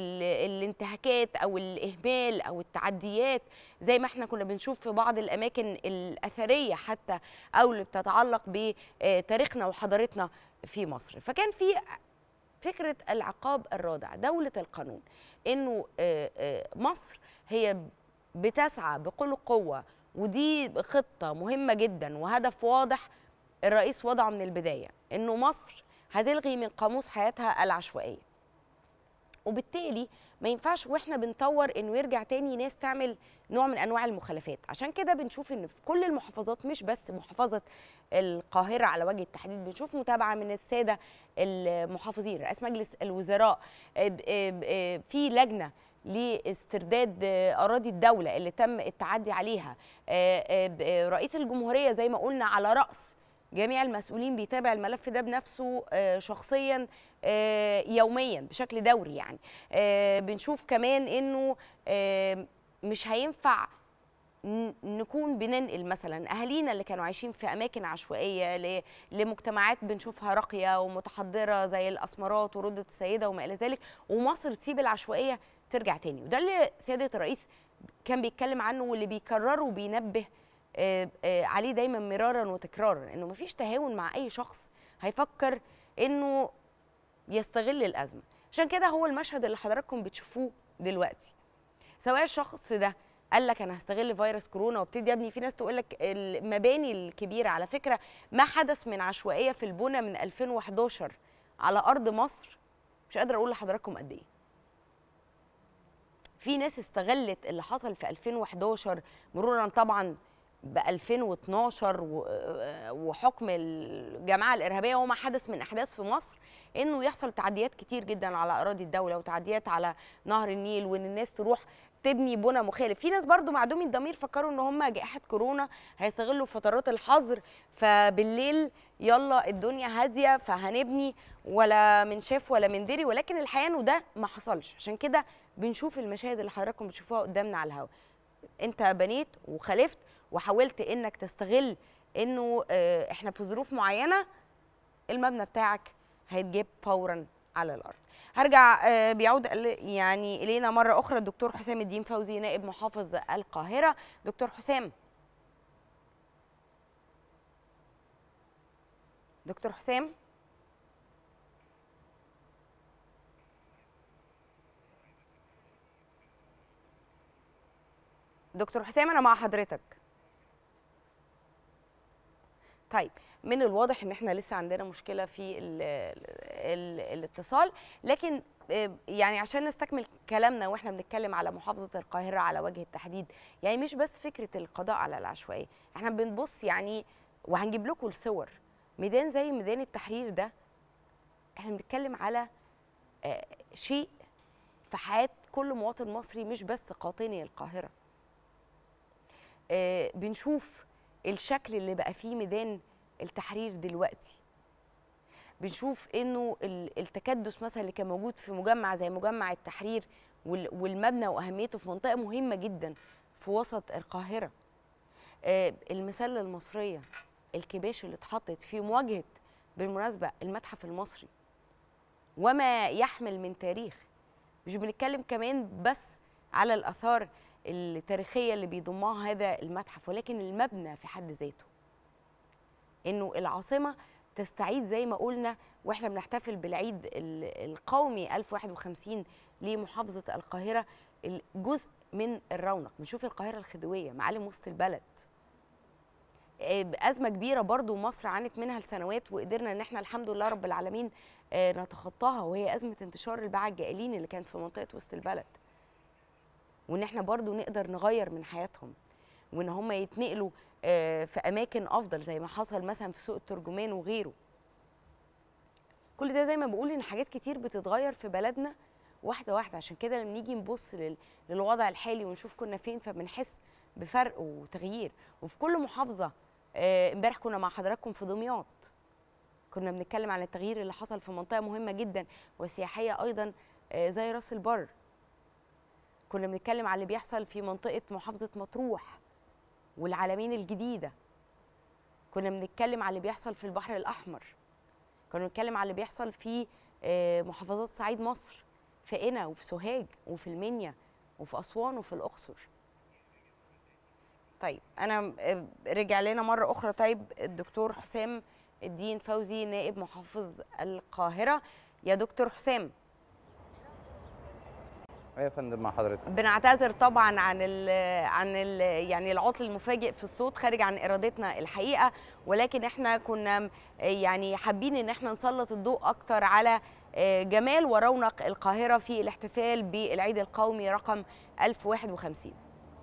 للانتهاكات او الاهمال او التعديات زي ما احنا كنا بنشوف في بعض الاماكن الاثريه حتى او اللي بتتعلق بتاريخنا وحضارتنا في مصر فكان في فكره العقاب الرادع دوله القانون انه آه، آه، مصر هي بتسعى بكل قوه ودي خطه مهمه جدا وهدف واضح الرئيس وضعه من البدايه انه مصر هتلغي من قاموس حياتها العشوائيه وبالتالي ما ينفعش واحنا بنطور انه يرجع تاني ناس تعمل نوع من انواع المخالفات عشان كده بنشوف ان في كل المحافظات مش بس محافظه القاهره على وجه التحديد بنشوف متابعه من الساده المحافظين رئيس مجلس الوزراء آه، ب- آه، ب- آه، في لجنه لاسترداد آه، اراضي الدوله اللي تم التعدي عليها آه، آه، ب- آه، رئيس الجمهوريه زي ما قلنا على راس جميع المسؤولين بيتابع الملف ده بنفسه آه، شخصيا آه، يوميا بشكل دوري يعني آه، بنشوف كمان انه آه، مش هينفع ن- نكون بننقل مثلا اهالينا اللي كانوا عايشين في اماكن عشوائيه ل- لمجتمعات بنشوفها راقيه ومتحضره زي الاسمرات وردة السيده وما الى ذلك ومصر تسيب العشوائيه ترجع تاني وده اللي سياده الرئيس كان بيتكلم عنه واللي بيكرره وبينبه آه، آه، عليه دايما مرارا وتكرارا انه مفيش تهاون مع اي شخص هيفكر انه يستغل الازمه عشان كده هو المشهد اللي حضراتكم بتشوفوه دلوقتي سواء الشخص ده قال لك انا هستغل فيروس كورونا وابتدي ابني في ناس تقول لك المباني الكبيره على فكره ما حدث من عشوائيه في البنى من 2011 على ارض مصر مش قادره اقول لحضراتكم قد ايه في ناس استغلت اللي حصل في 2011 مرورا طبعا ب 2012 و- وحكم الجماعه الارهابيه وما حدث من احداث في مصر انه يحصل تعديات كتير جدا على اراضي الدوله وتعديات على نهر النيل وان الناس تروح تبني بنى مخالف في ناس برضو معدومي الضمير فكروا ان هم جائحه كورونا هيستغلوا فترات الحظر فبالليل يلا الدنيا هاديه فهنبني ولا من شاف ولا من دري ولكن الحقيقه انه ده ما حصلش عشان كده بنشوف المشاهد اللي حضراتكم بتشوفوها قدامنا على الهواء انت بنيت وخالفت وحاولت انك تستغل انه آه، احنا في ظروف معينه المبنى بتاعك هيتجاب فورا على الارض هرجع آه، بيعود ال- يعني الينا مره اخرى الدكتور حسام الدين فوزي نائب محافظ القاهره دكتور حسام دكتور حسام دكتور حسام انا مع حضرتك طيب من الواضح ان احنا لسه عندنا مشكله في ال ال الاتصال لكن آه، يعني عشان نستكمل كلامنا واحنا بنتكلم على محافظه القاهره على وجه التحديد يعني مش بس فكره القضاء على العشوائيه احنا بنبص يعني وهنجيب لكم الصور ميدان زي ميدان التحرير ده احنا بنتكلم على آه، شيء في حياه كل مواطن مصري مش بس قاطني القاهره آه، بنشوف الشكل اللي بقى فيه ميدان التحرير دلوقتي بنشوف انه ال- التكدس مثلا اللي كان موجود في مجمع زي مجمع التحرير وال- والمبنى واهميته في منطقه مهمه جدا في وسط القاهره آه، المسله المصريه الكباش اللي اتحطت في مواجهه بالمناسبه المتحف المصري وما يحمل من تاريخ مش بنتكلم كمان بس على الاثار التاريخيه اللي بيضمها هذا المتحف ولكن المبنى في حد ذاته انه العاصمه تستعيد زي ما قلنا واحنا بنحتفل بالعيد ال- القومي 1051 لمحافظه القاهره جزء من الرونق بنشوف القاهره الخديويه معالم وسط البلد آه، أزمة كبيرة برضو مصر عانت منها لسنوات وقدرنا إن احنا الحمد لله رب العالمين آه، نتخطاها وهي أزمة انتشار الباعة الجائلين اللي كانت في منطقة وسط البلد وإن احنا برضو نقدر نغير من حياتهم وإن هم يتنقلوا آه، في أماكن أفضل زي ما حصل مثلا في سوق الترجمان وغيره كل ده زي ما بقول إن حاجات كتير بتتغير في بلدنا واحدة واحدة عشان كده لما نيجي نبص لل- للوضع الحالي ونشوف كنا فين فبنحس بفرق وتغيير وفي كل محافظة آه، امبارح كنا مع حضراتكم في دمياط كنا بنتكلم عن التغيير اللي حصل في منطقة مهمة جدا وسياحية أيضا آه، زي راس البر كنا بنتكلم عن اللي بيحصل في منطقة محافظة مطروح والعلمين الجديدة كنا بنتكلم عن اللي بيحصل في البحر الأحمر كنا بنتكلم عن اللي بيحصل في آه، محافظات صعيد مصر في قنا وفي سوهاج وفي المنيا وفي أسوان وفي الأقصر طيب انا آه، رجع لنا مره اخرى طيب الدكتور حسام الدين فوزي نائب محافظ القاهره يا دكتور حسام ايوه يا فندم مع حضرتك بنعتذر طبعا عن ال عن ال يعني العطل المفاجئ في الصوت خارج عن ارادتنا الحقيقه ولكن احنا كنا م- يعني حابين ان احنا نسلط الضوء اكتر على آه، جمال ورونق القاهره في الاحتفال بالعيد القومي رقم 1051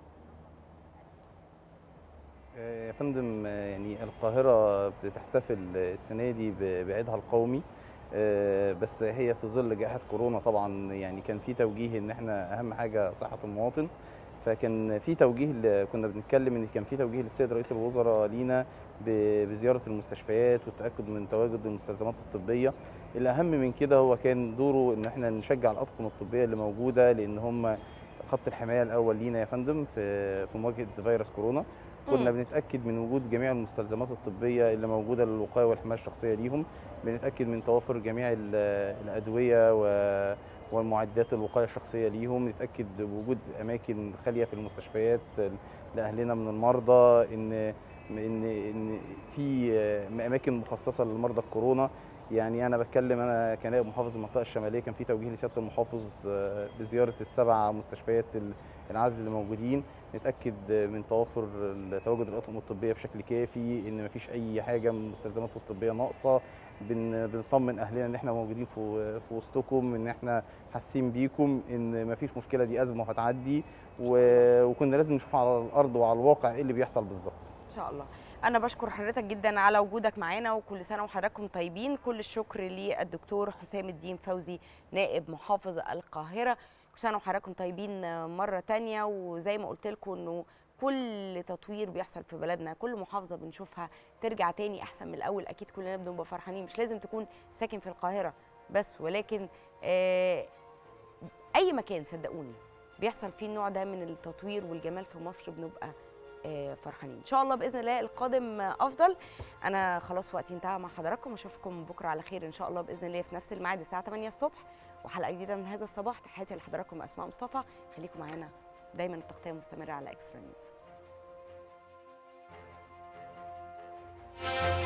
آه، يا فندم آه، يعني القاهرة بتحتفل السنة دي ب- بعيدها القومي آه، بس هي في ظل جائحة كورونا طبعا يعني كان في توجيه ان احنا اهم حاجة صحة المواطن فكان في توجيه ل- كنا بنتكلم ان كان في توجيه للسيد رئيس الوزراء لينا ب- بزيارة المستشفيات والتأكد من تواجد المستلزمات الطبية الأهم من كده هو كان دوره ان احنا نشجع الأطقم الطبية اللي موجودة لأن هم خط الحماية الأول لينا يا فندم في في مواجهة فيروس كورونا كنا مم. بنتاكد من وجود جميع المستلزمات الطبيه اللي موجوده للوقايه والحمايه الشخصيه ليهم بنتاكد من توافر جميع ال- الادويه و- والمعدات الوقايه الشخصيه ليهم نتاكد بوجود اماكن خاليه في المستشفيات لاهلنا من المرضى ان ان ان في اماكن مخصصه لمرضى الكورونا يعني انا بتكلم انا كنائب محافظ المنطقه الشماليه كان في توجيه لسياده المحافظ آه، بزياره السبع مستشفيات ال- العزل اللي موجودين نتاكد من توافر تواجد الاطقم الطبيه بشكل كافي ان مفيش اي حاجه من المستلزمات الطبيه ناقصه بن بنطمن اهلنا ان احنا موجودين في في وسطكم ان احنا حاسين بيكم ان مفيش مشكله دي ازمه وهتعدي و- وكنا لازم نشوف على الارض وعلى الواقع ايه اللي بيحصل بالظبط ان شاء الله انا بشكر حضرتك جدا على وجودك معانا وكل سنه وحضراتكم طيبين كل الشكر للدكتور حسام الدين فوزي نائب محافظ القاهره كل سنه وحضراتكم طيبين مره تانية وزي ما قلت لكم انه كل تطوير بيحصل في بلدنا كل محافظه بنشوفها ترجع تاني احسن من الاول اكيد كلنا بنبقى فرحانين مش لازم تكون ساكن في القاهره بس ولكن آه اي مكان صدقوني بيحصل فيه النوع ده من التطوير والجمال في مصر بنبقى آه، فرحانين ان شاء الله باذن الله القادم آه، افضل انا خلاص وقتي انتهى مع حضراتكم اشوفكم بكره على خير ان شاء الله باذن الله في نفس الميعاد الساعه 8 الصبح وحلقه جديده من هذا الصباح تحياتي لحضراتكم اسماء مصطفى خليكم معانا دايما التغطيه مستمره على اكسترا نيوز